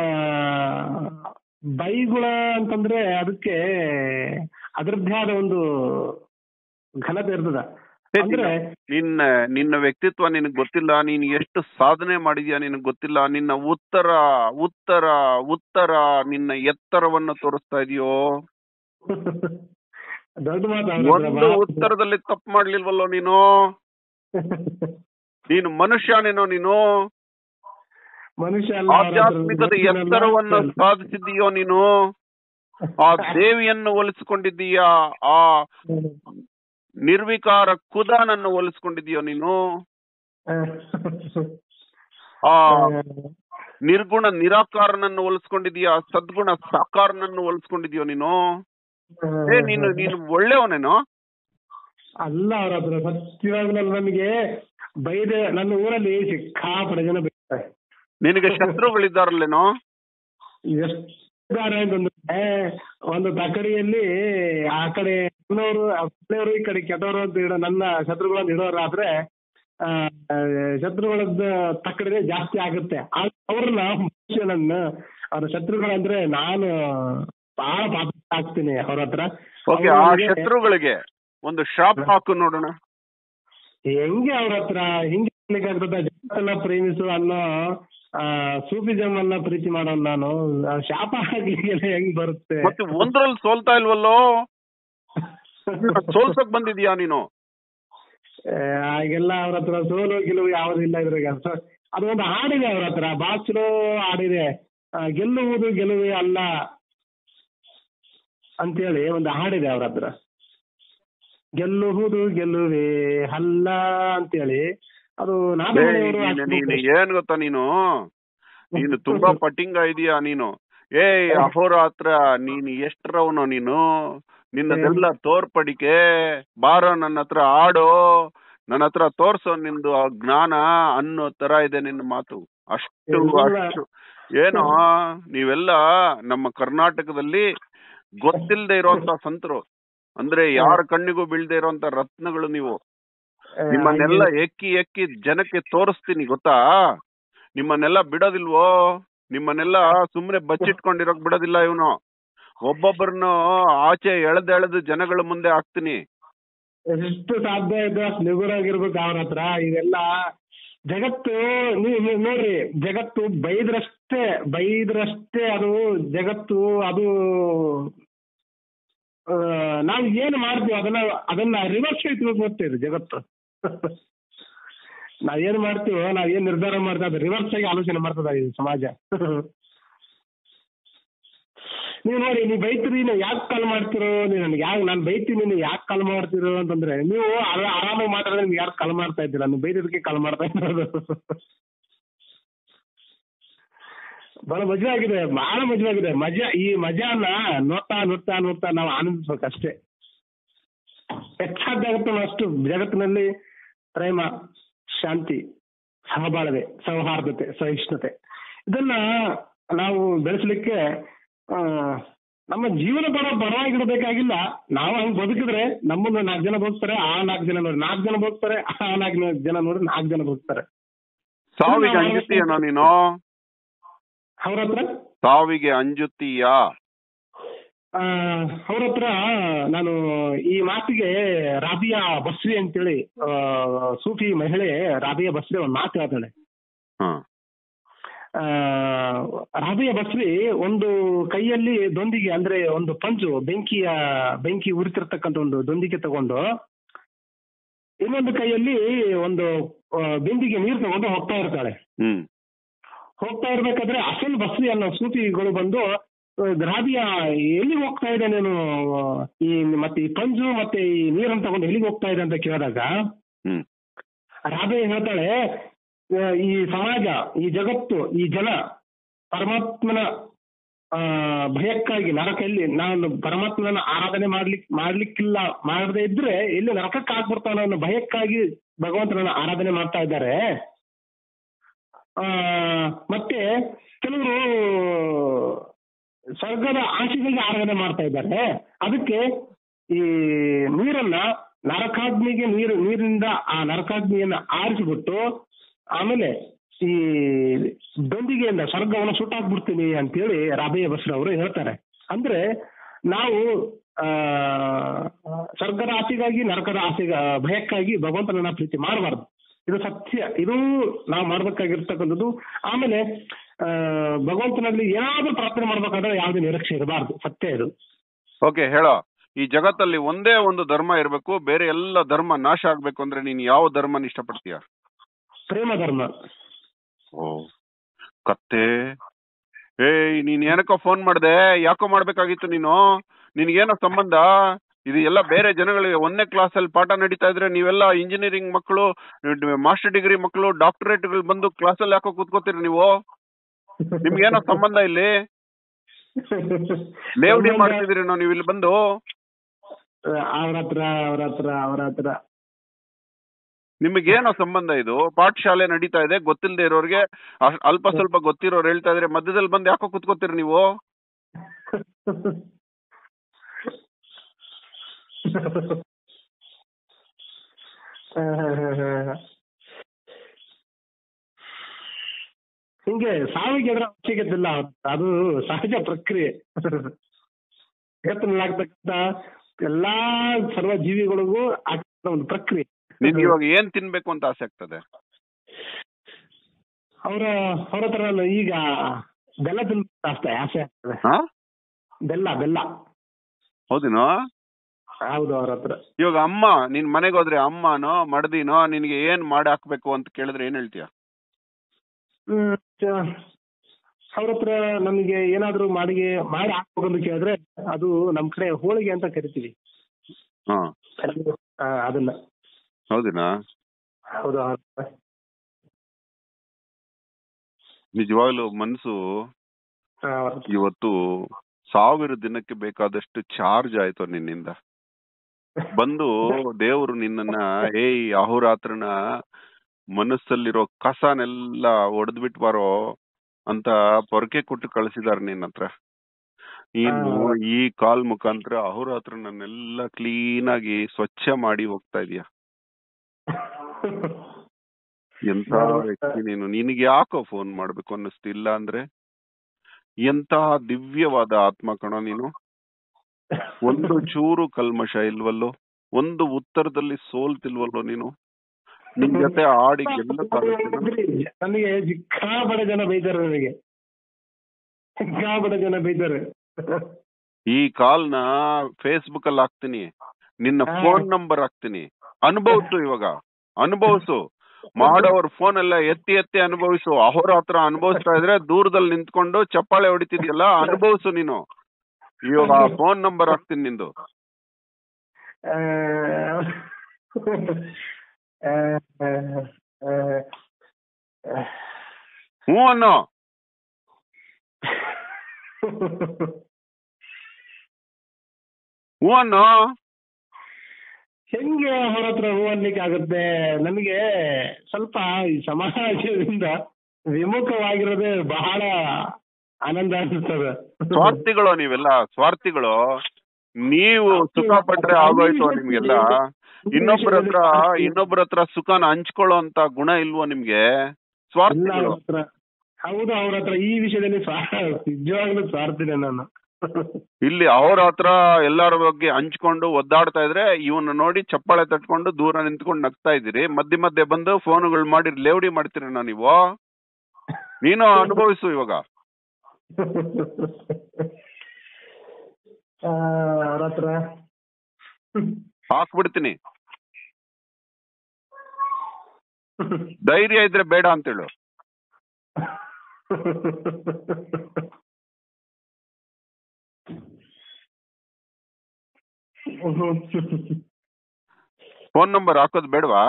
ಬೈಗುಳ ಅಂತಂದ್ರೆ ಅದಕ್ಕೆ ಅದರದ್ದೇ ಆದ ಒಂದು ಘನತೆ ಇರ್ತದ ಅಂದ್ರೆ ನಿನ್ನ ನಿನ್ನ ವ್ಯಕ್ತಿತ್ವ ನಿನಗ್ ಗೊತ್ತಿಲ್ಲ ನೀನ್ ಎಷ್ಟು ಸಾಧನೆ ಮಾಡಿದ್ಯಾ ನಿನಗ್ ಗೊತ್ತಿಲ್ಲ ನಿನ್ನ ಉತ್ತರ ಉತ್ತರ ಉತ್ತರ ನಿನ್ನ ಎತ್ತರವನ್ನು ತೋರಿಸ್ತಾ ಇದೆಯೋ ದೊಡ್ಡ ಮಾತು ಅವ್ರ ಹತ್ರ ಒಂದು ಬಹಳ- ಉತ್ತರದಲ್ಲಿ ತಪ್ಪು ಮಾಡ್ಲಿಲ್ವಲ್ಲೋ ನೀನು ನೀನು ಮನುಷ್ಯನೇನೋ ನೀನು ಮನುಷ್ಯ ಅಲ್ಲ ಅವ್ರ ಹತ್ರ ಆಧ್ಯಾತ್ಮಿಕದ ಗೊತ್ತಿಲ್ಲ. ಎತ್ತರವನ್ನು ಸಾಧಿಸಿದೀಯೋ ನೀನು ಆ ದೇವಿಯನ್ನು ಹೋಲಿಸ್ಕೊಂಡಿದ್ದೀಯಾ ಆ ನಿರ್ವಿಕಾರ ಕುದಾನನ್ನು ಹೋಲಿಸ್ಕೊಂಡಿದೀಯೋ ನೀನು ಆ ನಿರ್ಗುಣ ನಿರಾಕಾರನನ್ನು ಹೋಲಿಸ್ಕೊಂಡಿದೀಯಾ ಸದ್ಗುಣ ಸಾಕಾರನನ್ನು ಹೋಲಿಸ್ಕೊಂಡಿದ್ಯೋ ನೀನು ಏ ನೀನು ನೀನು ಒಳ್ಳೆಯವನೇನೋ ಅಲ್ಲ ಅವ್ರ ಹತ್ರ ಸತ್ಯವಾಗ್ಲೂ ನನಗೆ ಬೈದೆ ನನ್ನ ಊರಲ್ಲಿ ಸಿಕ್ಕಾಪಡೆ ಜನ ಬೈತಾರೆ ನಿನಗೆ ಶತ್ರುಗಳಿದ್ದಾರಲ್ಲೇನೋ ಎಷ್ಟಿದ್ದಾರೆ ಅಂತಂದ್ರೆ ಒಂದು ತಕಡಿಯಲ್ಲಿ ಆ ಕಡೆ ಒಳ್ಳೆಯವರು ಒಳ್ಳೆಯವರು ಈ ಕಡೆ ಕೆಟ್ಟವರು ಅಂತ ಇಡೋ ನನ್ನ ಶತ್ರುಗಳನ್ನು ಇಡೋರಾದ್ರೆ ಆ, ಶತ್ರುಗಳದ್ದು ತಕ್ಕಡಿಗೆ ಜಾಸ್ತಿ ಆಗುತ್ತೆ ಆಗ ಅವ್ರನ್ನ ಮನುಷ್ಯನನ್ನ ಅವ್ರ ಶತ್ರುಗಳಂದ್ರೆ ನಾನು ಬಹಳ ಪಾಪ ಆಗ್ತೀನಿ ಅವ್ರ ಹತ್ರ ಓಕೆ ಆ ಅವ್ರಿಗೆ ಶತ್ರುಗಳಿಗೆ ಒಂದು ಶಾಪ್ ಹಾಕು ನೋಡೋಣ ಹೆಂಗೆ ಅವ್ರ ಹತ್ರ ಹಿಂಗೆ ಆಗ್ತದ ಜಗತ್ತನ್ನ ಪ್ರೇಮಿಸು ಅನ್ನೋ ಆ ಸೂಫಿಸಮ್ ಅನ್ನ ಪ್ರೀತಿ ಮಾಡೋ ನಾನು ಆ ಶಾಪ ಹಾಕ್ಲಿಕ್ಕೆಲ್ಲ ಹೆಂಗ್ ಬರುತ್ತೆ ಮತ್ತೆ ಒಂದ್ರಲ್ಲಿ ಸೋಲ್ತಾ ಇಲ್ವಲ್ಲೋ ಸೋಲ್ಸಕ್ ಬಂದಿದ್ಯಾ ನೀನು ಏ, ಹಾಗೆಲ್ಲ ಅವ್ರ ಹತ್ರ ಸೋಲು ಗೆಲುವು ಯಾವುದಿಲ್ಲ ಇದ್ರಾಗ ಸೊ, ಅದು ಒಂದು ಹಾಡಿದೆ ಅವ್ರ ಹತ್ರ ಬಹಳ ಚಲೋ ಹಾಡಿದೆ ಆ, ಗೆಲ್ಲುವುದು ಗೆಲುವೇ ಅಲ್ಲ ಅಂತೇಳಿ ಒಂದು ಹಾಡಿದೆ ಅವ್ರ ಹತ್ರ ಗೆಲ್ಲುವುದು ಗೆಲುವೇ ಅಲ್ಲ ಅಂತೇಳಿ ಅದು ಏ, ನಾದಮಣಿಯವರು ನೀನು ನೀನು ಏನ್ ಗೊತ್ತಾ ನೀನು ನೀನು ತುಂಬಾ ಪಟ್ಟಿಂಗ ಇದೀಯಾ ನೀನು ಏ ಅಹೋರಾತ್ರ ನೀನು ಎಷ್ಟ್ರವನು ನೀನು ನಿನ್ನದೆಲ್ಲ ತೋರ್ಪಡಿಕೆ ಬಾರೋ ನನ್ನ ಹತ್ರ ಆಡೋ ನನ್ನ ಹತ್ರ ತೋರ್ಸೋ ನಿಂದು ಆ ಜ್ಞಾನ ಅನ್ನೋ ತರ ಇದೆ ನಿನ್ನ ಮಾತು ಅಷ್ಟು ಇಲ್ಲ. ಅಷ್ಟು ಏನೋ ನೀವೆಲ್ಲ ನಮ್ಮ ಕರ್ನಾಟಕದಲ್ಲಿ ಗೊತ್ತಿಲ್ಲದೆ ಇರುವಂತ ಸಂತರು ಅಂದ್ರೆ ಯಾರ ಕಣ್ಣಿಗೂ ಬೀಳ್ದೆ ಇರುವಂತ ರತ್ನಗಳು ನೀವು ನಿಮ್ಮನ್ನೆಲ್ಲ ಎಕ್ಕಿ ಎಕ್ಕಿ ಜನಕ್ಕೆ ತೋರಿಸ್ತೀನಿ ಗೊತ್ತಾ ನಿಮ್ಮನ್ನೆಲ್ಲ ಬಿಡೋದಿಲ್ವೋ ನಿಮ್ಮನ್ನೆಲ್ಲ ಸುಮ್ನೆ ಬಚ್ಚಿಟ್ಕೊಂಡಿರೋಕ್ ಬಿಡೋದಿಲ್ಲ ಇವನು ಒಬ್ಬೊಬ್ಬರನ್ನು ಆಚೆ ಎಳೆದು ಎಳೆದು ಜನಗಳ ಮುಂದೆ ಹಾಕ್ತೀನಿ ಎಷ್ಟು ಸಾಧ್ಯ ಇದೆ ಅಷ್ಟು ನಿಗುರಾಗಿರ್ಬೇಕು ಅವ್ರ ಹತ್ರ ಇವೆಲ್ಲ ಜಗತ್ತು ನೀವು ನೀವು ನೋಡ್ರಿ ಜಗತ್ತು ಬೈದ್ರಷ್ಟೇ ಬೈದ್ರಷ್ಟೇ ಅದು ಜಗತ್ತು ಅದು ಆ, ನಾವು ಏನು ಮಾಡ್ತೀವಿ ಅದನ್ನ ಅದನ್ನ ರಿವರ್ಸ್ ಇಟ್ಬೇಕು ಗೊತ್ತಿದೆ ಜಗತ್ತು ನಾವ್ ಏನ್ ಮಾಡ್ತೀವೋ ನಾವ್ ಏನ್ ನಿರ್ಧಾರ ಮಾಡ್ತೀವಿ ಅದು ರಿವರ್ಸ್ ಆಗಿ ಆಲೋಚನೆ ಮಾಡ್ತದ ಈ ಸಮಾಜ ನೀವು ನೋಡಿ ನೀವು ಬೈತೀರಿ ನೀವು ಯಾಕೆ ಕಾಲ್ ಮಾಡ್ತಿರೋ ನೀವು ನನ್ಗೆ ಯಾಕೆ ನಾನು ಬೈತೀನಿ ನೀವು ಯಾಕೆ ಕಾಲ್ ಮಾಡ್ತಿರೋ ಅಂತಂದ್ರೆ ನೀವು ಆರಾ- ಆರಾಮಾಗಿ ಮಾತಾಡಿದ್ರೆ ನಿಮ್ಗೆ ಯಾರು ಕಾಲ್ ಮಾಡ್ತಾ ಇದ್ದಿಲ್ಲ ನೀವು ಬೈದಿದ್ದಕ್ಕೆ ಕಾಲ್ ಮಾಡ್ತಾ ಇರೋದು ಬಹಳ ಮಜಾ ಆಗಿದೆ ಬಹಳ ಮಜಾ ಆಗಿದೆ ಮಜಾ ಈ ಮಜಾನ ನೋಡ್ತಾ ನೋಡ್ತಾ ನೋಡ್ತಾ ನಾವು ಆನಂದಿಸ್ಬೇಕಷ್ಟೇ ಹೆಚ್ಚಾದಾಗುತ್ತೋ ಅಷ್ಟು ಜಗತ್ತಿನಲ್ಲಿ ಪ್ರೇಮ ಶಾಂತಿ ಸಹಬಾಳ್ವೆ ಸೌಹಾರ್ದತೆ ಸಹಿಷ್ಣುತೆ ಇದನ್ನ ನಾವು ಬೆಳೆಸಲಿಕ್ಕೆ ಆ, ನಮ್ಮ ಜೀವನ ಬರ ಬರವಾಗಿರ್ಬೇಕಾಗಿಲ್ಲ ನಾವು ಹಂಗ್ ಬದುಕಿದ್ರೆ ನಮ್ಮನ್ನ ನಾಲ್ಕು ಜನ ಬದುಕ್ತಾರೆ ಆ ನಾಲ್ಕು ಜನ ನೋಡಿ ನಾಲ್ಕು ಜನ ಬದುಕ್ತಾರೆ ಆ ನಾಲ್ಕು ಜನ ನೋಡಿ ನಾಲ್ಕು ಜನ ಬದುಕ್ತಾರೆ ಸಾವಿಗೆ ಅಂಜುತ್ತೀಯನೋ ನೀನು ಅವ್ರ ಹತ್ರ ಸಾವಿಗೆ ಅಂಜುತ್ತೀಯಾ ಆ, ಅವ್ರ ಹತ್ರ ನಾನು ಈ ಮಾತಿಗೆ ರಾಬಿಯಾ ಬಸ್ರಿ ಅಂತೇಳಿ ಆ, ಸೂಫಿ ಮಹಿಳೆ ರಾಬಿಯಾ ಬಸ್ರಿ ಒಂದು ಮಾತು ಹೇಳ್ತಾಳೆ ಹ ಆ, ರಾಬಿಯಾ ಬಸ್ರಿ ಒಂದು ಕೈಯಲ್ಲಿ ದೊಂದಿಗೆ ಅಂದ್ರೆ ಒಂದು ಪಂಜು ಬೆಂಕಿಯ ಬೆಂಕಿ ಉರಿತಿರ್ತಕ್ಕಂಥ ಒಂದು ದೊಂದಿಗೆ ತಗೊಂಡು ಇನ್ನೊಂದು ಕೈಯಲ್ಲಿ ಒಂದು ಆ, ಬಿಂದಿಗೆ ನೀರು ತಗೊಂಡು ಹೋಗ್ತಾ ಇರ್ತಾಳೆ ಹ್ಮ್ ಹೋಗ್ತಾ ಇರ್ಬೇಕಾದ್ರೆ ಅಸಲ್ ಬಸ್ರಿ ಅನ್ನೋ ಸೂಫಿಗಳು ಬಂದು ಆ, ರಾಬಿಯಾ ಎಲ್ಲಿಗೆ ಹೋಗ್ತಾ ಇದೆ ನೀನು ಈ ಮತ್ತೆ ಈ ಪಂಜು ಮತ್ತೆ ಈ ನೀರನ್ನು ತಗೊಂಡು ಎಲ್ಲಿಗೆ ಹೋಗ್ತಾ ಇದೆ ಅಂತ ಕೇಳಿದಾಗ ಹ್ಮ್ ರಾಬಿಯಾ ಹೇಳ್ತಾಳೆ ಆ, ಈ ಸಮಾಜ ಈ ಜಗತ್ತು ಈ ಜನ ಪರಮಾತ್ಮನ ಆ, ಭಯಕ್ಕಾಗಿ ನರಕಲ್ಲಿ ನಾನು ಪರಮಾತ್ಮನ ಆರಾಧನೆ ಮಾಡ್ಲಿಕ್ ಮಾಡ್ಲಿಕ್ಕಿಲ್ಲ ಮಾಡದೇ ಇದ್ರೆ ಎಲ್ಲಿ ನರಕಕ್ಕೆ ಹಾಕ್ಬಿಡ್ತಾನೋ ಅನ್ನೋ ಭಯಕ್ಕಾಗಿ ಭಗವಂತನನ್ನ ಆರಾಧನೆ ಮಾಡ್ತಾ ಇದ್ದಾರೆ ಆ, ಮತ್ತೆ ಕೆಲವರು ಸ್ವರ್ಗದ ಆಶೆಗಳಿಗೆ ಆರಾಧನೆ ಮಾಡ್ತಾ ಇದ್ದಾರೆ ಅದಕ್ಕೆ ಈ ನೀರನ್ನ ನರಕಾಗ್ನಿಗೆ ನೀರು ನೀರಿನಿಂದ ಆ ನರಕಾಗ್ನಿಯನ್ನ ಆರಿಸಿಬಿಟ್ಟು ಆಮೇಲೆ ಈ ದೊಂದಿಗೆಯಿಂದ ಸ್ವರ್ಗವನ್ನು ಸುಟ್ಟಾಕ್ಬಿಡ್ತೀನಿ ಅಂತೇಳಿ ರಾಬಯ್ಯ ಬಸ್ರ ಅವರು ಹೇಳ್ತಾರೆ ಅಂದ್ರೆ ನಾವು ಆ ಸ್ವರ್ಗದ ಆಸೆಗಾಗಿ ನರಕದ ಆಸೆಗ ಭಯಕ್ಕಾಗಿ ಭಗವಂತನನ್ನ ಪ್ರೀತಿ ಮಾಡಬಾರ್ದು ಇದು ಸತ್ಯ ಇದು ನಾವು ಮಾಡ್ಬೇಕಾಗಿರ್ತಕ್ಕಂಥದ್ದು ಆಮೇಲೆ ಆ ಭಗವಂತನಲ್ಲಿ ಏನಾದ್ರೂ ಪ್ರಾರ್ಥನೆ ಮಾಡ್ಬೇಕಾದ್ರೆ ಯಾವುದೇ ನಿರೀಕ್ಷೆ ಇರಬಾರ್ದು ಸತ್ಯ ಇದು ಓಕೆ ಹೇಳೋ ಈ ಜಗತ್ತಲ್ಲಿ ಒಂದೇ ಒಂದು ಧರ್ಮ ಇರ್ಬೇಕು ಬೇರೆ ಎಲ್ಲ ಧರ್ಮ ನಾಶ ಆಗ್ಬೇಕು ಅಂದ್ರೆ ನೀನ್ ಯಾವ ಧರ್ಮನ ಇಷ್ಟಪಡ್ತೀಯ ಪ್ರೇಮ ಧರ್ಮ ಓ ಕತ್ತೆ ಏಯ್ ನೀನ್ ಏನಕ್ಕೋ ಫೋನ್ ಮಾಡ್ದೆ ಯಾಕೋ ಮಾಡ್ಬೇಕಾಗಿತ್ತು ನೀನು ನಿನ್ಗೇನೋ ಸಂಬಂಧ ಇದು ಎಲ್ಲ ಬೇರೆ ಜನಗಳಿಗೆ ಒಂದನೇ ಕ್ಲಾಸ್ ಅಲ್ಲಿ ಪಾಠ ನಡೀತಾ ಇದ್ರೆ ನೀವೆಲ್ಲ ಇಂಜಿನಿಯರಿಂಗ್ ಮಕ್ಕಳು ಮಾಸ್ಟರ್ ಡಿಗ್ರಿ ಮಕ್ಕಳು ಡಾಕ್ಟರೇಟ್ ಗಳು ಬಂದು ಕ್ಲಾಸ್ ಅಲ್ಲಿ ಯಾಕೋ ಕೂತ್ಕೋತೀರಿ ನೀವು ನಿಮ್ಗೇನೋ ಸಂಬಂಧ ಇಲ್ಲಿ ಲೇವಡಿ ಮಾಡ್ತಿದ್ದೀರಿ ನೀವು ಇಲ್ಲಿ ಬಂದು ಅವ್ರ ಹತ್ರ ಅವ್ರ ಹತ್ರ ಅವ್ರ ಹತ್ರ ನಿಮಗೇನೋ ಸಂಬಂಧ ಇದು ಪಾಠಶಾಲೆ ನಡೀತಾ ಇದೆ ಗೊತ್ತಿಲ್ಲದೆ ಇರೋರಿಗೆ ಅಷ್ಟ್- ಅಲ್ಪ ಸ್ವಲ್ಪ ಗೊತ್ತಿರೋರು ಹೇಳ್ತಾ ಇದ್ರೆ ಮಧ್ಯದಲ್ಲಿ ಬಂದು ಯಾಕೋ ಕೂತ್ಕೋತೀರಿ ನೀವು ಹಿಂಗೆ ಸಾವಿಗೆ ಅದರ ಅವಶ್ಯಕತೆ ಇಲ್ಲ ಅದು ಸಹಜ ಪ್ರಕ್ರಿಯೆ ಜಗತ್ತಿನಲ್ಲಾಗ್ತಕ್ಕಂಥ ಎಲ್ಲಾ ಸರ್ವ ಜೀವಿಗಳಿಗೂ ಆಗ್ತಕ್ಕಂಥ ಒಂದು ಪ್ರಕ್ರಿಯೆ ನಿನ್ಗೆ ಇವಾಗ ಏನ್ ತಿನ್ಬೇಕು ಅಂತ ಆಸೆ ಆಗ್ತದೆ ಅವರ ಅವ್ರ ಹತ್ರ ನಾನು ಈಗ ಬೆಲ್ಲ ತಿನ್ ಅಷ್ಟೇ ಆಸೆ ಆಗ್ತದೆ ಹಾ ಬೆಲ್ಲ ಬೆಲ್ಲ ಹೌದೇನೋ ಹೌದು ಅವ್ರ ಹತ್ರ ಇವಾಗ ಅಮ್ಮ ನಿನ್ ಮನೆಗೆ ಹೋದ್ರೆ ಅಮ್ಮನೋ ಮಡದಿನೋ ನಿನ್ಗೆ ಏನ್ ಮಾಡಿ ಹಾಕ್ಬೇಕು ಅಂತ ಕೇಳಿದ್ರೆ ಏನ್ ಹೇಳ್ತೀಯ ಹ್ಮ್, ಚ- ಅವ್ರ ಹತ್ರ ನಮಗೆ ಏನಾದ್ರು ಮಾಡಿಗೆ ಮಾಡಿ ಹಾಕ್ಬೇಕು ಅಂತ ಕೇಳಿದ್ರೆ ಅದು ನಮ್ ಕಡೆ ಹೋಳಿಗೆ ಅಂತ ಕರಿತೀವಿ ಹಾ ಆ, ಅದನ್ನ ಹೌದೇನಾ ಹೌದು ಅವ್ರ ಹತ್ರ. ನಿಜವಾಗ್ಲೂ ಮನ್ಸು ಆ, ಅವ್ರ ಹತ್ರ. ಇವತ್ತು ಸಾವಿರ ದಿನಕ್ಕೆ ಬೇಕಾದಷ್ಟು ಚಾರ್ಜ್ ಆಯ್ತು ನಿನ್ನಿಂದ ಬಂದು ದೇವರು ನಿನ್ನನ್ನ ಏಯ್ ಅಹೋರಾತ್ರನ ಮನಸ್ಸಲ್ಲಿರೋ ಕಸನೆಲ್ಲ ಒಡೆದ್ಬಿಟ್ ಬಾರೋ ಅಂತ ಪೊರಕೆ ಕೊಟ್ಟು ಕಳ್ಸಿದಾರೆ ನಿನ್ನ ಹತ್ರ ನೀನು ಹಾ. ಈ ಕಾಲ್ ಮುಖಾಂತರ ಅಹೋರಾತ್ರ ನನ್ನೆಲ್ಲ ಕ್ಲೀನ್ ಆಗಿ ಸ್ವಚ್ಛ ಮಾಡಿ ಹೋಗ್ತಾ ಇದೀಯ ಎಂತ ವ್ಯಕ್ತಿ ನೀನು ನಿನಗೆ ಯಾಕೋ ಫೋನ್ ಮಾಡ್ಬೇಕು ಅನ್ನಿಸ್ತು ಇಲ್ಲ ಅಂದ್ರೆ ಎಂತಹ ದಿವ್ಯವಾದ ಆತ್ಮ ಕಣೋ ನೀನು ಒಂದು ಚೂರು ಕಲ್ಮಶ ಇಲ್ವಲ್ಲೋ ಒಂದು ಉತ್ತರದಲ್ಲಿ ಸೋಲ್ತಿಲ್ವಲ್ಲೋ ನೀನು ನಿನ್ ಜೊತೆ ಆಡಿ ಗೆಲ್ಲಕ್ಕಾಗತ್ತೇನೋ? ನನಗೆ ಸಿಕ್ಕಾಪಡೆ ಜನ ಬೈತಾರೆ ನನಗೆ ಸಿಕ್ಕಾಪಡೆ ಜನ ಬೈತಾರೆ ಈ ಕಾಲ್ನ ಫೇಸ್ಬುಕ್ ಅಲ್ಲಿ ಹಾಕ್ತೀನಿ ನಿನ್ನ ಹಾ. ಫೋನ್ ನಂಬರ್ ಹಾಕ್ತೀನಿ ಅನುಭವಿಸು ಇವಾಗ ಅನುಭವಿಸು ಮಾಡೋರ್ ಫೋನ್ ಎಲ್ಲ ಎತ್ತಿ ಎತ್ತಿ ಅನುಭವಿಸು ಅಹೋರಾತ್ರ ಅನುಭವಿಸ್ತಾ ಇದ್ರೆ ದೂರದಲ್ಲಿ ನಿಂತ್ಕೊಂಡು ಚಪ್ಪಾಳೆ ಹೊಡಿತಿದ್ಯಲ್ಲ ಅನುಭವಿಸು ನೀನು ಇವಾಗ ಫೋನ್ ನಂಬರ್ ಹಾಕ್ತೀನಿ ನಿಂದು ಆ, ಆ, ಆ, ಆ, ಆ. ಹ್ಞೂ ಅನ್ನೋ ಹ್ಞೂ ಅನ್ನೋ ಹೆಂಗೆ ಅವ್ರ ಹತ್ರ ಹೂ ಅನ್ಲಿಕ್ಕೆ ಆಗುತ್ತೆ ನಮಗೆ ಸ್ವಲ್ಪ ಈ ಸಮಾಜದಿಂದ ವಿಮುಖವಾಗಿರೋದೇ ಬಹಳ ಆನಂದ ಅನಿಸ್ತದೆ ಸ್ವಾರ್ಥಿಗಳು ನೀವೆಲ್ಲ ಸ್ವಾರ್ಥಿಗಳು ನೀವು ಸುಖ ಪಟ್ರೆ ಆಗೋಯ್ತು ನಿಮ್ಗೆಲ್ಲ ಇನ್ನೊಬ್ರ ಹತ್ರ ಇನ್ನೊಬ್ರ ಹತ್ರ ಸುಖನ ಹಂಚ್ಕೊಳ್ಳೋ ಅಂತ ಗುಣ ಇಲ್ವೋ ನಿಮ್ಗೆ ಇಲ್ಲ ಸ್ವಾರ್ಥಿಗಳು ಅವ್ರ ಹತ್ರ ಹೌದು ಅವ್ರ ಹತ್ರ ಈ ವಿಷಯದಲ್ಲಿ ಸ್ವಾ- ನಿಜವಾಗ್ಲೂ ಸ್ವಾರ್ಥಿನೇ ನಾನು ಇಲ್ಲಿ ಅವ್ರ ಹತ್ರ ಎಲ್ಲಾರ ಬಗ್ಗೆ ಹಂಚ್ಕೊಂಡು ಒದ್ದಾಡ್ತಾ ಇದ್ರೆ ಇವನ್ನ ನೋಡಿ ಚಪ್ಪಾಳೆ ತಟ್ಕೊಂಡು ದೂರ ನಿಂತ್ಕೊಂಡು ನಗ್ತಾ ಇದ್ದೀರಿ ಮಧ್ಯೆ ಮಧ್ಯೆ ಬಂದು ಫೋನ್ಗಳು ಮಾಡಿ ಲೇವಡಿ ಮಾಡ್ತೀರಣ್ಣ ನೀವು ನೀನು ಅನುಭವಿಸು ಇವಾಗ ಆ, ಅವ್ರ ಹತ್ರ ಹಾಕ್ಬಿಡ್ತೀನಿ ಧೈರ್ಯ ಇದ್ರೆ ಬೇಡ ಅಂತೇಳು ಫೋನ್ ನಂಬರ್ ಹಾಕೋದ್ ಬೇಡವಾ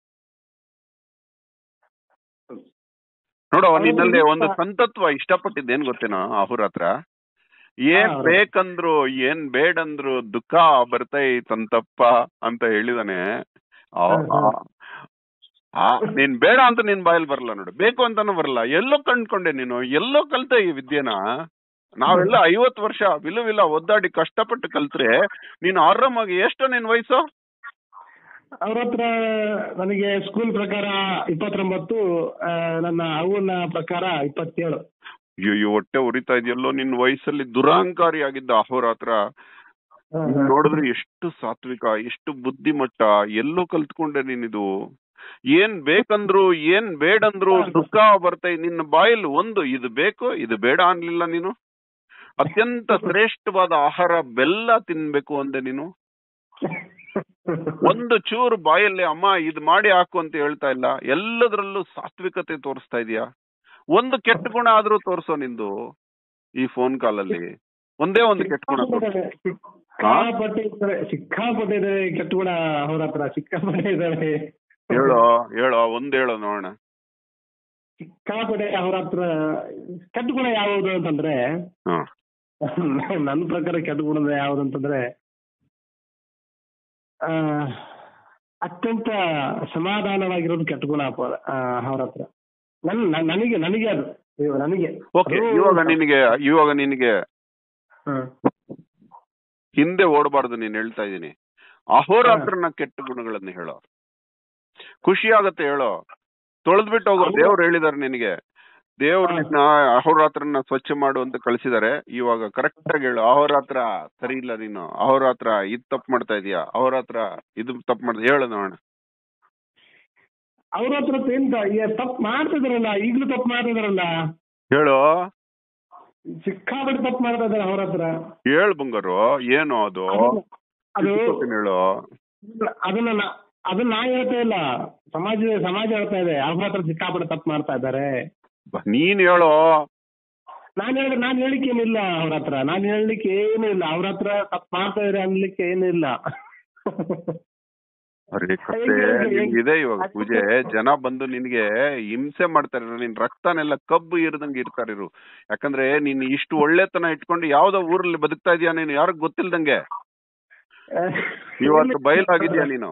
ನೋಡು ನಿನ್ನಲ್ಲಿ ಒಂದು ಸಂತತ್ವ ಇಷ್ಟಪಟ್ಟಿದ್ದು ಏನ್ ಗೊತ್ತೇನೋ ಅವ್ರ ಹತ್ರ ಏನ್ ಹಾ, ಹೌದು. ಬೇಕಂದ್ರು ಏನ್ ಬೇಡಂದ್ರು ದುಃಖ ಬರ್ತೈತಂತಪ್ಪ ಅಂತ ಹೇಳಿದಾನೆ ಆ- ಹಾ, ಹಾ. ಆ- ಆ, ನೀನ್ ಬೇಡ ಅಂತ ನಿನ್ ಬಾಯಲ್ಲಿ ಬರಲ್ಲ ನೋಡು ಬೇಕು ಅಂತಾನು ಬರಲ್ಲ ಎಲ್ಲೋ ಕಂಡ್ಕೊಂಡೆ ನೀನು ಎಲ್ಲೋ ಕಲ್ತೆ ಈ ವಿದ್ಯೆನ ನಾವೆಲ್ಲ ಐವತ್ ವರ್ಷ ವಿಲವಿಲ್ಲ ಒದ್ದಾಡಿ ಕಷ್ಟಪಟ್ಟು ಕಲ್ತ್ರೆ ನೀನು ಆರಾಮಾಗಿ ಎಷ್ಟು ನಿನ್ ವಯಸ್ಸು ಅವ್ರ ಹತ್ರ ನನಗೆ ಸ್ಕೂಲ್ ಪ್ರಕಾರ ಇಪ್ಪತ್ತೊಂಬತ್ತು ಆ, ನನ್ನ ಅವನ ಪ್ರಕಾರ ಇಪ್ಪತ್ತೇಳು ಅಯ್ಯೋ ಹೊಟ್ಟೆ ಉರಿತಾ ಇದೆಯಲ್ಲೋ ನಿನ್ ವಯಸ್ಸಲ್ಲಿ ದುರಾಂಕಾರಿ ಆಗಿದ್ದ ಅಹೋರಾತ್ರ ನೀನ್ ನೋಡಿದ್ರೆ ಎಷ್ಟು ಸಾತ್ವಿಕ ಎಷ್ಟು ಬುದ್ಧಿಮಟ್ಟ ಎಲ್ಲೋ ಕಲ್ತ್ಕೊಂಡೆ ನೀನಿದು ಏನ್ ಬೇಕಂದ್ರು ಏನ್ ಬೇಡಂದ್ರು ದುಃಖ ಬರ್ತೈ ನಿನ್ನ ಬಾಯಲ್ಲಿ ಒಂದು ಇದು ಬೇಕು ಇದು ಬೇಡ ಅನ್ಲಿಲ್ಲ ನೀನು ಅತ್ಯಂತ ಶ್ರೇಷ್ಠವಾದ ಆಹಾರ ಬೆಲ್ಲ ತಿನ್ಬೇಕು ಅಂದೆ ನೀನು ಒಂದು ಚೂರು ಬಾಯಲ್ಲಿ ಅಮ್ಮ ಇದ್ ಮಾಡಿ ಹಾಕು ಅಂತ ಹೇಳ್ತಾ ಇಲ್ಲ ಎಲ್ಲದರಲ್ಲೂ ಸಾತ್ವಿಕತೆ ತೋರಿಸ್ತಾ ಇದೀಯಾ ಒಂದು ಕೆಟ್ಟ ಗುಣ ಆದ್ರೂ ತೋರ್ಸೋ ನಿಂದು ಈ ಫೋನ್ ಕಾಲಲ್ಲಿ ಒಂದೇ ಒಂದು ಕೆಟ್ಟ ಗುಣ ತೋರ್ಸು. ಸಿಕ್ಕಾಪಟ್ಟೆ ಇದ್ದಾರೆ ಸಿಕ್ಕಾಪಟ್ಟೆ ಇದ್ದಾರೆ ಕೆಟ್ಟ ಗುಣ ಅವ್ರ ಹತ್ರ ಸಿಕ್ಕಾಪಟ್ಟೆ ಇದ್ದಾರೆ ಹೇಳೋ ಹೇಳೋ ಒಂದ್ ಹೇಳೋ ನೋಡೋಣ ಸಿಕ್ಕಾಪಟ್ಟೆ ಅವ್ರ ಹತ್ರ ಕೆಟ್ಟ ಗುಣ ಯಾವುದು ಅಂತಂದ್ರೆ ಹ ನನ್ನ ಪ್ರಕಾರ ಕೆಟ್ಟ ಗುಣ ಯಾವುದು ಅಂತಂದ್ರೆ ಆ, ಅತ್ಯಂತ ಸಮಾಧಾನವಾಗಿರೋದು ಕೆಟ್ಟ ಗುಣ ಅಪ್ಪ ಆ, ಅವ್ರ ಹತ್ರ ನನ್ ನನ್- ನನಗೆ ನನಗೆ ಅದು ಇವ- ನನಗೆ ಓಕೆ ಅದು- ಇವಾಗ ನಿನಗೆ ಇವಾಗ ನಿನಗೆ ಹ್ಮ್. ಹಿಂದೆ ಓಡಬಾರ್ದು ನೀನ್ ಹೇಳ್ತಾ ಇದೀನಿ ಅಹೋರಾತ್ರನ ಕೆಟ್ಟ ಗುಣಗಳನ್ನ ಹೇಳೋ ಖುಷಿ ಆಗತ್ತೆ ಹೇಳೋ ತೊಳೆದ್ಬಿಟ್ಟು ಹೋಗೋ ದೇವ್ರು ಹೇಳಿದಾರೆ ನಿನಗೆ ದೇವ್ರನ್ನ ಅಹೋರಾತ್ರನ ಸ್ವಚ್ಛ ಮಾಡು ಅಂತ ಕಳ್ಸಿದಾರೆ ಇವಾಗ ಕರೆಕ್ಟ್ ಆಗಿ ಹೇಳು ಅಹೋರಾತ್ರ ಸರಿ ಇಲ್ಲ ನೀನು ಅಹೋರಾತ್ರ ಇದ್ ತಪ್ಪು ಮಾಡ್ತಾ ಇದೀಯಾ ಅಹೋರಾತ್ರ ಇದು ತಪ್ಪು ಮಾಡ್ತಾ ಹೇಳು ನೋಡೋಣ ಅವ್ರ ಹತ್ರ ಎಂತ ತಪ್ಪು ಮಾಡ್ತಿದಾರಲ್ಲ ಈಗ್ಲೂ ತಪ್ಪು ಮಾಡ್ತಿದಾರಲ್ಲ ಹೇಳು ಸಿಕ್ಕಾಪಟ್ಟೆ ತಪ್ಪು ಮಾಡ್ತಾ ಇದಾರೆ ಅವ್ರ ಹತ್ರ ಹೇಳು ಬಂಗಾರು ಏನು ಅದು ಅದು ತಿಳ್ಕೊತೀನಿ ಹೇಳು ಅದನ್ನ ನಾ- ಅದನ್ನ ನಾ ಹೇಳ್ತಾ ಇಲ್ಲ ಸಮಾಜ ಸಮಾಜ ಹೇಳ್ತಾ ಇದೆ ಅವ್ರ ಹತ್ರ ಸಿಕ್ಕಾಪಟ್ಟೆ ತಪ್ಪು ಮಾಡ್ತಾ ಇದ್ದಾರೆ ಬ- ನೀನ್ ಹೇಳು ನಾನು ಹೇಳಿದ್ರೆ ನಾನು ಹೇಳಿಕ್ಕೆ ಏನಿಲ್ಲ ಅವ್ರ ಹತ್ರ ನಾನು ಹೇಳಲಿಕ್ಕೆ ಏನೂ ಇಲ್ಲ ಅವ್ರ ಹತ್ರ ತಪ್ಪು ಮಾಡ್ತಾ ಇದ್ದಾರೆ ಅನ್ಲಿಕ್ಕೆ ಏನೂ ಇಲ್ಲ ಅರೆ ಕತೆ ಹೇಗೆ, ಹೇಗೆ, ನಿನ್ಗಿದೆ ಇವಾಗ ಹೇಗೆ? ಪೂಜೆ ಜನ ಬಂದು ನಿನ್ಗೆ ಹಿಂಸೆ ಮಾಡ್ತಾರೆ ನಿನ್ ರಕ್ತನೆಲ್ಲ ಕಬ್ಬು ಇರ್ದಂಗೆ ಇರ್ತಾರೆ ಇರು ಯಾಕಂದ್ರೆ ನೀನ್ ಇಷ್ಟು ಒಳ್ಳೆತನ ಇಟ್ಕೊಂಡು ಯಾವ್ದೋ ಊರಲ್ಲಿ ಬದುಕ್ತಾ ಇದೀಯ ನೀನು ಯಾರಿಗ್ ಗೊತ್ತಿಲ್ದಂಗೆ ಇವತ್ತು ಬಯಲಾಗಿದ್ಯಾ ನೀನು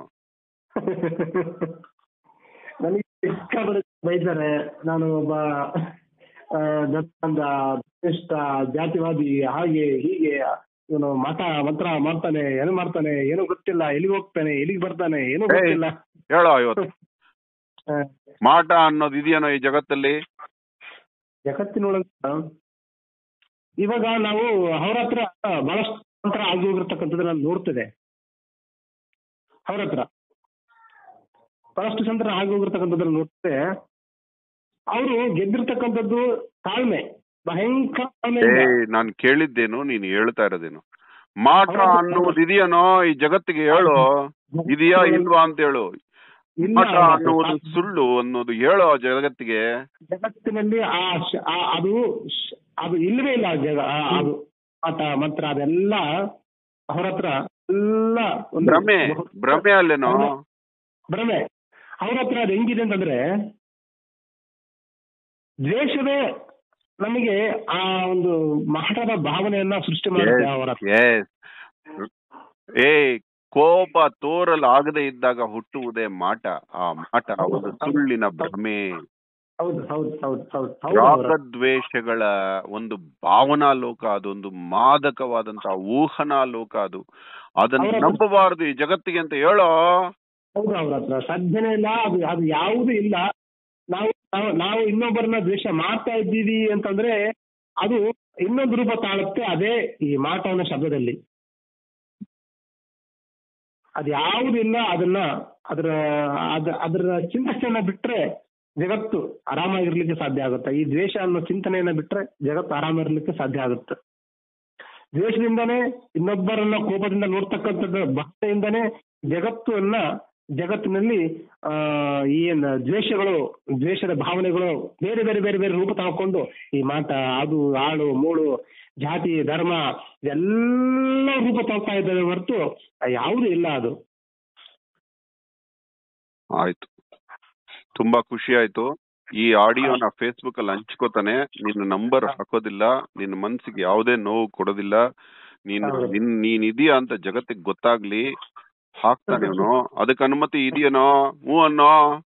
ನನಗೆ ಸಿಕ್ಕಾಪಟ್ಟೆ ಬೈತಾರೆ ನಾನು ಒಬ್ಬ ಆ, ದತ್ತ ಶ್ರೇಷ್ಠ ಜಾತಿವಾದಿ ಹಾಗೆ ಹೀಗೆ ಇವನು ಮಠ ಮಂತ್ರ ಮಾಡ್ತಾನೆ ಏನು ಮಾಡ್ತಾನೆ ಏನೂ ಗೊತ್ತಿಲ್ಲ ಎಲ್ಲಿಗೆ ಹೋಗ್ತಾನೆ ಎಲ್ಲಿಗೆ ಬರ್ತಾನೆ ಏನೂ ಏಯ್. ಗೊತ್ತಿಲ್ಲ ಹೇಳೋ ಇವತ್ತು ಆ, ಮಾಟ ಅನ್ನೋದು ಇದೆಯೇನೋ ಈ ಜಗತ್ತಲ್ಲಿ ಜಗತ್ತಿನೊಳಗ ಇವಾಗ ನಾವು ಅವ್ರ ಹತ್ರ ಬಹಳಷ್ಟು ಮಂತ್ರ ಆಗಿ ಹೋಗಿರ್ತಕ್ಕಂಥದ್ದು ನಾನು ನೋಡ್ತಿದೆ ಅವ್ರ ಹತ್ರ ಬಹಳಷ್ಟು ಸಂತರ ಆಗಿ ಹೋಗಿರ್ತಕ್ಕಂಥದ್ದನ್ನ ನೋಡ್ತಿದೆ ಅವರು ಗೆದ್ದಿರ್ತಕ್ಕಂಥದ್ದು ತಾಳ್ಮೆ ಭಯಂಕರ ತಾಳ್ಮೆಯಿಂದ ಏಯ್ ನಾನ್ ಕೇಳಿದ್ದೇನು ನೀನ್ ಹೇಳ್ತಾ ಇರೋದೇನು ಮಾಟ ಅನ್ನೋದು ಇದೆಯೇನೋ ಈ ಜಗತ್ತಿಗೆ ಹೇಳು ಇದೆಯಾ ಇಲ್ವಾ ಅಂತ ಹೇಳು ಇಲ್ಲ ಮಾಟ ಅವ್ರ ಹತ್ರ. ಅನ್ನೋದು ಸುಳ್ಳು ಅನ್ನೋದು ಹೇಳೋ ಜಗತ್ತಿಗೆ ಜಗತ್ತಿನಲ್ಲಿ ಆ ಶ- ಆ- ಅದು ಶ- ಅದು ಇಲ್ಲವೇ ಇಲ್ಲ ಜಗ ಆ- ಅದು ಆಟ ಮಂತ್ರ ಅದೆಲ್ಲ ಅವ್ರ ಹತ್ರ ಎಲ್ಲ ಒಂದು ಭ್ರಮೆ ಬಹು- ಭ್ರಮೆ ಅಲ್ಲೇನೋ ಭ್ರಮೆ ಅವ್ರ ಹತ್ರ ಅದು ಹೆಂಗಿದೆ ಅಂತಂದ್ರೆ ದ್ವೇಷವೇ ನಮಗೆ ಆ ಒಂದು ಮಹಟದ ಭಾವನೆಯನ್ನ ಸೃಷ್ಟಿ ಮಾಡುತ್ತೆ ಅವರ ಹತ್ರ Yes. ಏ ಕೋಪ ತೋರಲು ಆಗದೆ ಇದ್ದಾಗ ಹುಟ್ಟುವುದೇ ಮಾಟ ಆ ಮಾಟ ಒಂದು ಸುಳ್ಳಿನ ಭ್ರಮೆ ಹೌದು ಹೌದು ಹೌದು ಹೌದು ಹೌದು ಅವ್ರ- ರಾಗದ್ವೇಷಗಳ ಒಂದು ಭಾವನಾ ಲೋಕ ಅದೊಂದು ಮಾದಕವಾದಂತಹ ಊಹನಾ ಲೋಕ ಅದು ಅದನ್ನ ಅವ್ರ- ನಂಬಬಾರದು ಈ ಜಗತ್ತಿಗೆ ಅಂತ ಹೇಳೋ ಹೌದು ಅವ್ರ ಹತ್ರ ಸಾಧ್ಯನೇ ಇಲ್ಲ ಅದು ಅದು ಯಾವುದೂ ಇಲ್ಲ ನಾವು ನಾವು- ನಾವು ಇನ್ನೊಬ್ಬರನ್ನ ದ್ವೇಷ ಮಾಡ್ತಾ ಇದ್ದೀವಿ ಅಂತಂದ್ರೆ ಅದು ಇನ್ನೊಂದು ರೂಪ ತಾಳುತ್ತೆ ಅದೇ ಈ ಮಾಟ ಅನ್ನೋ ಶಬ್ದದಲ್ಲಿ ಅದು ಯಾವುದಿಲ್ಲ ಅದನ್ನ ಅದರ ಅದ ಅದರ ಚಿಂತನೆಯನ್ನ ಬಿಟ್ರೆ ಜಗತ್ತು ಆರಾಮಾಗಿರ್ಲಿಕ್ಕೆ ಸಾಧ್ಯ ಆಗುತ್ತೆ ಈ ದ್ವೇಷ ಅನ್ನೋ ಚಿಂತನೆಯನ್ನ ಬಿಟ್ರೆ ಜಗತ್ತು ಆರಾಮಿರ್ಲಿಕ್ಕೆ ಸಾಧ್ಯ ಆಗುತ್ತೆ ದ್ವೇಷದಿಂದನೇ ಇನ್ನೊಬ್ಬರನ್ನ ಕೋಪದಿಂದ ನೋಡ್ತಕ್ಕಂಥದ್ದು ಭಾವನೆಯಿಂದನೇ ಜಗತ್ತನ್ನ ಜಗತ್ತಿನಲ್ಲಿ ಆ ಈ ಏನ್ ದ್ವೇಷಗಳು ದ್ವೇಷದ ಭಾವನೆಗಳು ಬೇರೆ ಬೇರೆ ಬೇರೆ ಬೇರೆ ರೂಪ ತಗೊಂಡು ಈ ಮಾಟ ಅದು ಆಳು ಮೂಳು ಜಾತಿ ಧರ್ಮ ಎಲ್ಲ ರೂಪ ತಗೊಳ್ತಾ ಇದ್ದಾವೆ ಹೊರತು ಯಾವುದು ಇಲ್ಲ ಅದು ಆಯ್ತು ತುಂಬಾ ಖುಷಿ ಆಯ್ತು ಈ ಆಡಿಯೋನ ಫೇಸ್ಬುಕ್ ಅಲ್ಲಿ ಹಂಚ್ಕೋತಾನೆ ನಿನ್ನ ನಂಬರ್ ಹಾಕೋದಿಲ್ಲ ನಿನ್ನ ಮನ್ಸಿಗೆ ಯಾವುದೇ ನೋವು ಕೊಡೋದಿಲ್ಲ ನೀನು ಹೌದು. ನಿನ್ ನೀನ್ ಇದೀಯಾ ಅಂತ ಜಗತ್ತಿಗೆ ಗೊತ್ತಾಗ್ಲಿ ಹಾಕ್ತಾನೆ ಅವನು ಅದಕ್ಕೆ ಅನುಮತಿ ಇದೆಯೇನೋ ಹ್ಞೂ ಅನ್ನೋ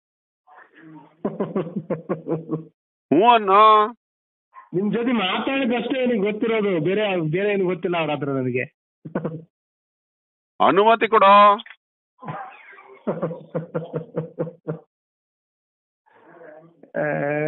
ಹ್ಞೂ ಅನ್ನೋ ನಿಮ್ ಜೊತೆ ಮಾತಾಡಿದಷ್ಟೇ ನನಗೆ ಗೊತ್ತಿರೋದು ಬೇರೆ ಬೇರೆ ಏನು ಗೊತ್ತಿಲ್ಲ ಅವ್ರ ಹತ್ರ ನನಗೆ ಅನುಮತಿ ಕೊಡೋ ಆ,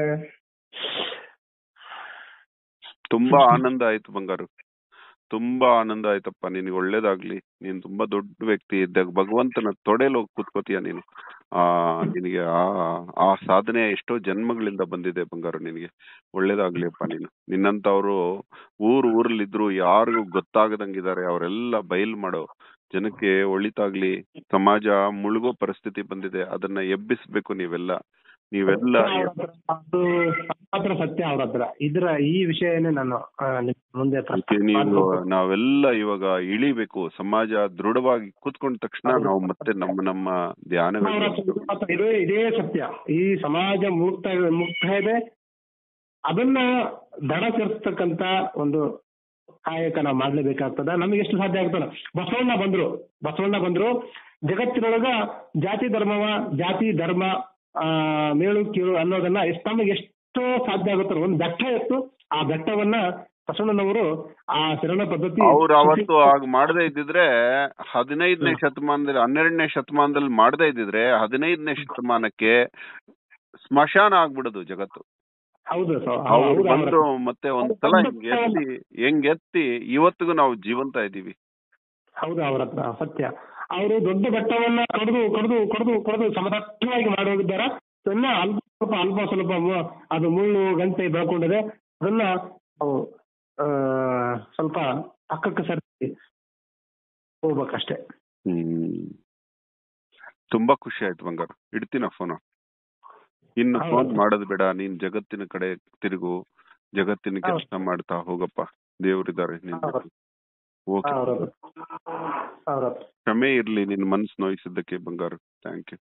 ತುಂಬಾ ಆನಂದ ಆಯ್ತು ಬಂಗಾರು ತುಂಬಾ ಆನಂದ ಆಯ್ತಪ್ಪ ನಿನಗೆ ಒಳ್ಳೇದಾಗ್ಲಿ ನೀನ್ ತುಂಬಾ ದೊಡ್ಡ ವ್ಯಕ್ತಿ ಇದ್ದಾಗ ಭಗವಂತನ ತೊಡೆಲ್ ಹೋಗಿ ಕೂತ್ಕೋತೀಯ ನೀನು ಆ ನಿನಗೆ ಆ ಆ ಸಾಧನೆ ಎಷ್ಟೋ ಜನ್ಮಗಳಿಂದ ಬಂದಿದೆ ಬಂಗಾರು ನಿನಗೆ ಒಳ್ಳೇದಾಗ್ಲಿಪ್ಪ ನೀನು ನಿನ್ನಂತವ್ರು ಊರ್ ಊರಲ್ಲಿದ್ರು ಯಾರಿಗೂ ಗೊತ್ತಾಗದಂಗಿದ್ದಾರೆ ಅವರೆಲ್ಲ ಬಯಲ್ ಮಾಡೋ ಜನಕ್ಕೆ ಒಳಿತಾಗ್ಲಿ ಸಮಾಜ ಮುಳುಗೋ ಪರಿಸ್ಥಿತಿ ಬಂದಿದೆ ಅದನ್ನ ಎಬ್ಬಿಸ್ಬೇಕು ನೀವೆಲ್ಲ ನೀವೆಲ್ಲ ಅವ್ರ ಹತ್ರ ಅದು ಮಾತ್ರ ಸತ್ಯ ಅವ್ರ ಹತ್ರ ಇದ್ರ ಈ ವಿಷಯನೇ ನಾನು ಆ, ನಿಮ್ ಮುಂದೆ ಅದಕ್ಕೆ ಪ್ರಸ್ತಾಪ ನೀವು ಮಾಡ್ಬೇಕು. ನಾವೆಲ್ಲ ಇವಾಗ ಇಳಿಬೇಕು ಸಮಾಜ ದೃಢವಾಗಿ ಕೂತ್ಕೊಂಡ ತಕ್ಷಣ ನಾವು ಮತ್ತೆ ನಮ್ಮ ನಮ್ಮ ಅವ್ರ ಹತ್ರ ಧ್ಯಾನಗಳು ಇದು ಮಾತ್ರ ಇದೇ ಇದೇ ಸತ್ಯ ಈ ಸಮಾಜ ಮುಕ್ತ ಮುಕ್ತ ಇದೆ ಅದನ್ನ ದಡ ಸೇರಿಸ್ತಕ್ಕಂತ ಒಂದು ಕಾಯಕ ನಾವು ಮಾಡ್ಲೇಬೇಕಾಗ್ತದ ನಮಗೆ ಎಷ್ಟು ಸಾಧ್ಯ ಆಗ್ತದ ಬಸವಣ್ಣ ಬಂದ್ರು ಬಸವಣ್ಣ ಬಂದ್ರು ಜಗತ್ತಿನೊಳಗ ಜಾತಿ ಧರ್ಮವ ಜಾತಿ ಧರ್ಮ ಆ ಮೇಳು ಕೀಳು ಅನ್ನೋದನ್ನ ಎಷ್ಟು ನಮಗೆ ಎಷ್ಟೋ ಸಾಧ್ಯ ಆಗುತ್ತೋ ಒಂದು ಬೆಟ್ಟ ಇತ್ತು ಆ ಬೆಟ್ಟವನ್ನ ಬಸವಣ್ಣನವರು ಆ ಶರಣ ಪದ್ಧತಿ ಅವ್ರು ಅವತ್ತು ಆಗ ಮಾಡದೇ ಇದ್ದಿದ್ರೆ ಹದಿನೈದನೇ ಶತಮಾನದಲ್ಲಿ ಹನ್ನೆರಡನೇ ಶತಮಾನದಲ್ಲಿ ಮಾಡದೇ ಇದ್ದಿದ್ರೆ ಹದಿನೈದನೇ ಶತಮಾನಕ್ಕೆ ಸ್ಮಶಾನ ಆಗ್ಬಿಡೋದು ಜಗತ್ತು ಹೌದು ಸರ್ ಅವ್ರು ಬಂದು ಮತ್ತೆ ಒಂದ್ಸಲ ಹಿಂಗ್ ಎತ್ತಿ ಹೆಂಗ್ ಎತ್ತಿ ಇವತ್ತಿಗೂ ನಾವು ಜೀವಂತ ಇದೀವಿ ಹೌದು ಅವ್ರ ಹತ್ರ ಸತ್ಯ ಅವರು ದೊಡ್ಡ ಬೆಟ್ಟವನ್ನ ಕಡಿದು ಕಡಿದು ಕಡಿದು ಕಡಿದು ಸಮತಟ್ಟವಾಗಿ ಮಾಡಿ ಹೋಗಿದ್ದಾರೆ ಅದನ್ನ ಅಲ್ಪ ಸ್ವಲ್ಪ ಅಲ್ಪ ಸ್ವಲ್ಪ ಮು- ಅದು ಮುಳ್ಳು ಗಂಟೆ ಬೆಳ್ಕೊಂಡಿದೆ ಅದನ್ನ ನಾವು ಆ, ಸ್ವಲ್ಪ ಪಕ್ಕಕ್ಕೆ ಸರಿಸಿ ಹೋಗ್ಬೇಕಷ್ಟೇ ಹ್ಮ್ ತುಂಬಾ ಖುಷಿ ಆಯ್ತು ಬಂಗಾರ ಇಡ್ತೀನ ಫೋನ್ ಇನ್ನು ಹೌದು. ಫೋನ್ ಮಾಡೋದು ಬೇಡ ನೀನ್ ಜಗತ್ತಿನ ಕಡೆ ತಿರುಗು ಜಗತ್ತಿನ ಹೌದು. ಕೆಲಸ ಮಾಡ್ತಾ ಹೋಗಪ್ಪ ದೇವ್ರಿದ್ದಾರೆ ನಿನ್ ಹೌದು. ಜೊತೆ. ಓಕೆ ಹೌದು ಹೌದು ಕ್ಷಮೆ ಇರ್ಲಿ ನಿನ್ ಮನ್ಸು ನೋಯಿಸಿದ್ದಕ್ಕೆ ಬಂಗಾರ ಥ್ಯಾಂಕ್ ಯು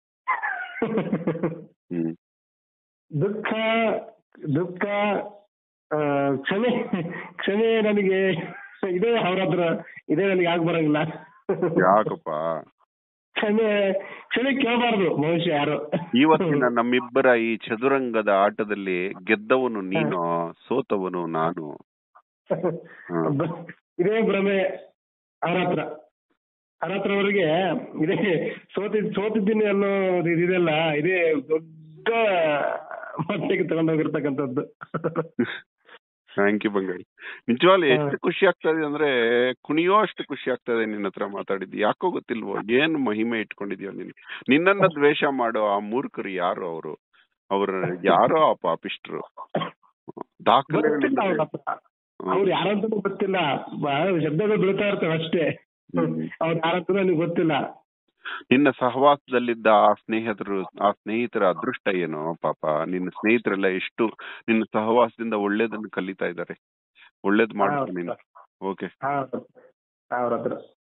ಹ್ಮ್ ದುಃಖ ದುಃಖ ಆ, ಕ್ಷಮೆ ಕ್ಷಮೆ ನನಗೆ ಇದೇ ಅವ್ರ ಹತ್ರ ಇದೇ ನನಗೆ ಆಗ್ ಬರಂಗಿಲ್ಲ ಯಾಕಪ್ಪ ಕ್ಷಮೆ ಕ್ಷಮೆ ಕೇಳಬಾರ್ದು ಬಹುಶಃ ಯಾರು ಇವತ್ತಿನ ನಮ್ಮಿಬ್ಬರ ಈ ಚದುರಂಗದ ಆಟದಲ್ಲಿ ಗೆದ್ದವನು ನೀನು ಸೋತವನು ನಾನು ಹ್ಮ್. ಬ- ಇದೇ ಭ್ರಮೆ ಅವ್ರ ಹತ್ರ ಅವ್ರ ಹತ್ರ ಅವ್ರಿಗೆ ಇದೇ ಸೋತಿದ್ ಸೋತಿದ್ದೀನಿ ಅನ್ನೋ ಇದು ಇದೆಲ್ಲ ಇದೇ ದೊಡ್ಡ ಮಟ್ಟಿಗೆ ತಗೊಂಡೋಗಿರ್ತಕ್ಕಂಥದ್ದು ಥ್ಯಾಂಕ್ ಯು ಬಂಗಾಳಿ ನಿಜವಾಗ್ಲೂ ಹಾ. ಎಷ್ಟು ಖುಷಿ ಆಗ್ತಾ ಇದೆ ಅಂದ್ರೆ ಕುಣಿಯೋ ಅಷ್ಟು ಖುಷಿ ಆಗ್ತಾ ಇದೆ ನಿನ್ನ ಹತ್ರ ಮಾತಾಡಿದ್ದು ಯಾಕೋ ಗೊತ್ತಿಲ್ವೋ ಏನ್ ಮಹಿಮೆ ಇಟ್ಕೊಂಡಿದ್ಯೋ ನೀನು ನಿನ್ನನ್ನ ದ್ವೇಷ ಮಾಡೋ ಆ ಮೂರ್ಖರು ಯಾರು ಅವರು ಅವ್ರ ಯಾರೋ ಆ ಪಾಪಿಷ್ಟ್ರು ದಾಖಲೆಗಳಿಲ್ಲ ಗೊತ್ತಿಲ್ಲ ಅವ್ರ ಹತ್ರ ಅವ್ರು ಯಾರಂತನೂ ಗೊತ್ತಿಲ್ಲ ಬಹಳ ಶಬ್ದಗಳು ಬೀಳ್ತಾ ಇರ್ತವೆ ಅಷ್ಟೇ ಹ್ಮ್. ಅವ್ರು ಯಾರಂತನೂ ನನಗೆ ಗೊತ್ತಿಲ್ಲ ನಿನ್ನ ಸಹವಾಸದಲ್ಲಿದ್ದ ಆ ಸ್ನೇಹಿತರು ಆ ಸ್ನೇಹಿತರ ಅದೃಷ್ಟ ಏನೋ ಪಾಪ ನಿನ್ನ ಸ್ನೇಹಿತರೆಲ್ಲ ಎಷ್ಟು ನಿನ್ನ ಸಹವಾಸದಿಂದ ಒಳ್ಳೇದನ್ನ ಕಲಿತಾ ಇದ್ದಾರೆ ಒಳ್ಳೇದ್ ಮಾಡ್ತೀನಿ ನೀನು ಓಕೆ ಅವ್ರ ಹತ್ರ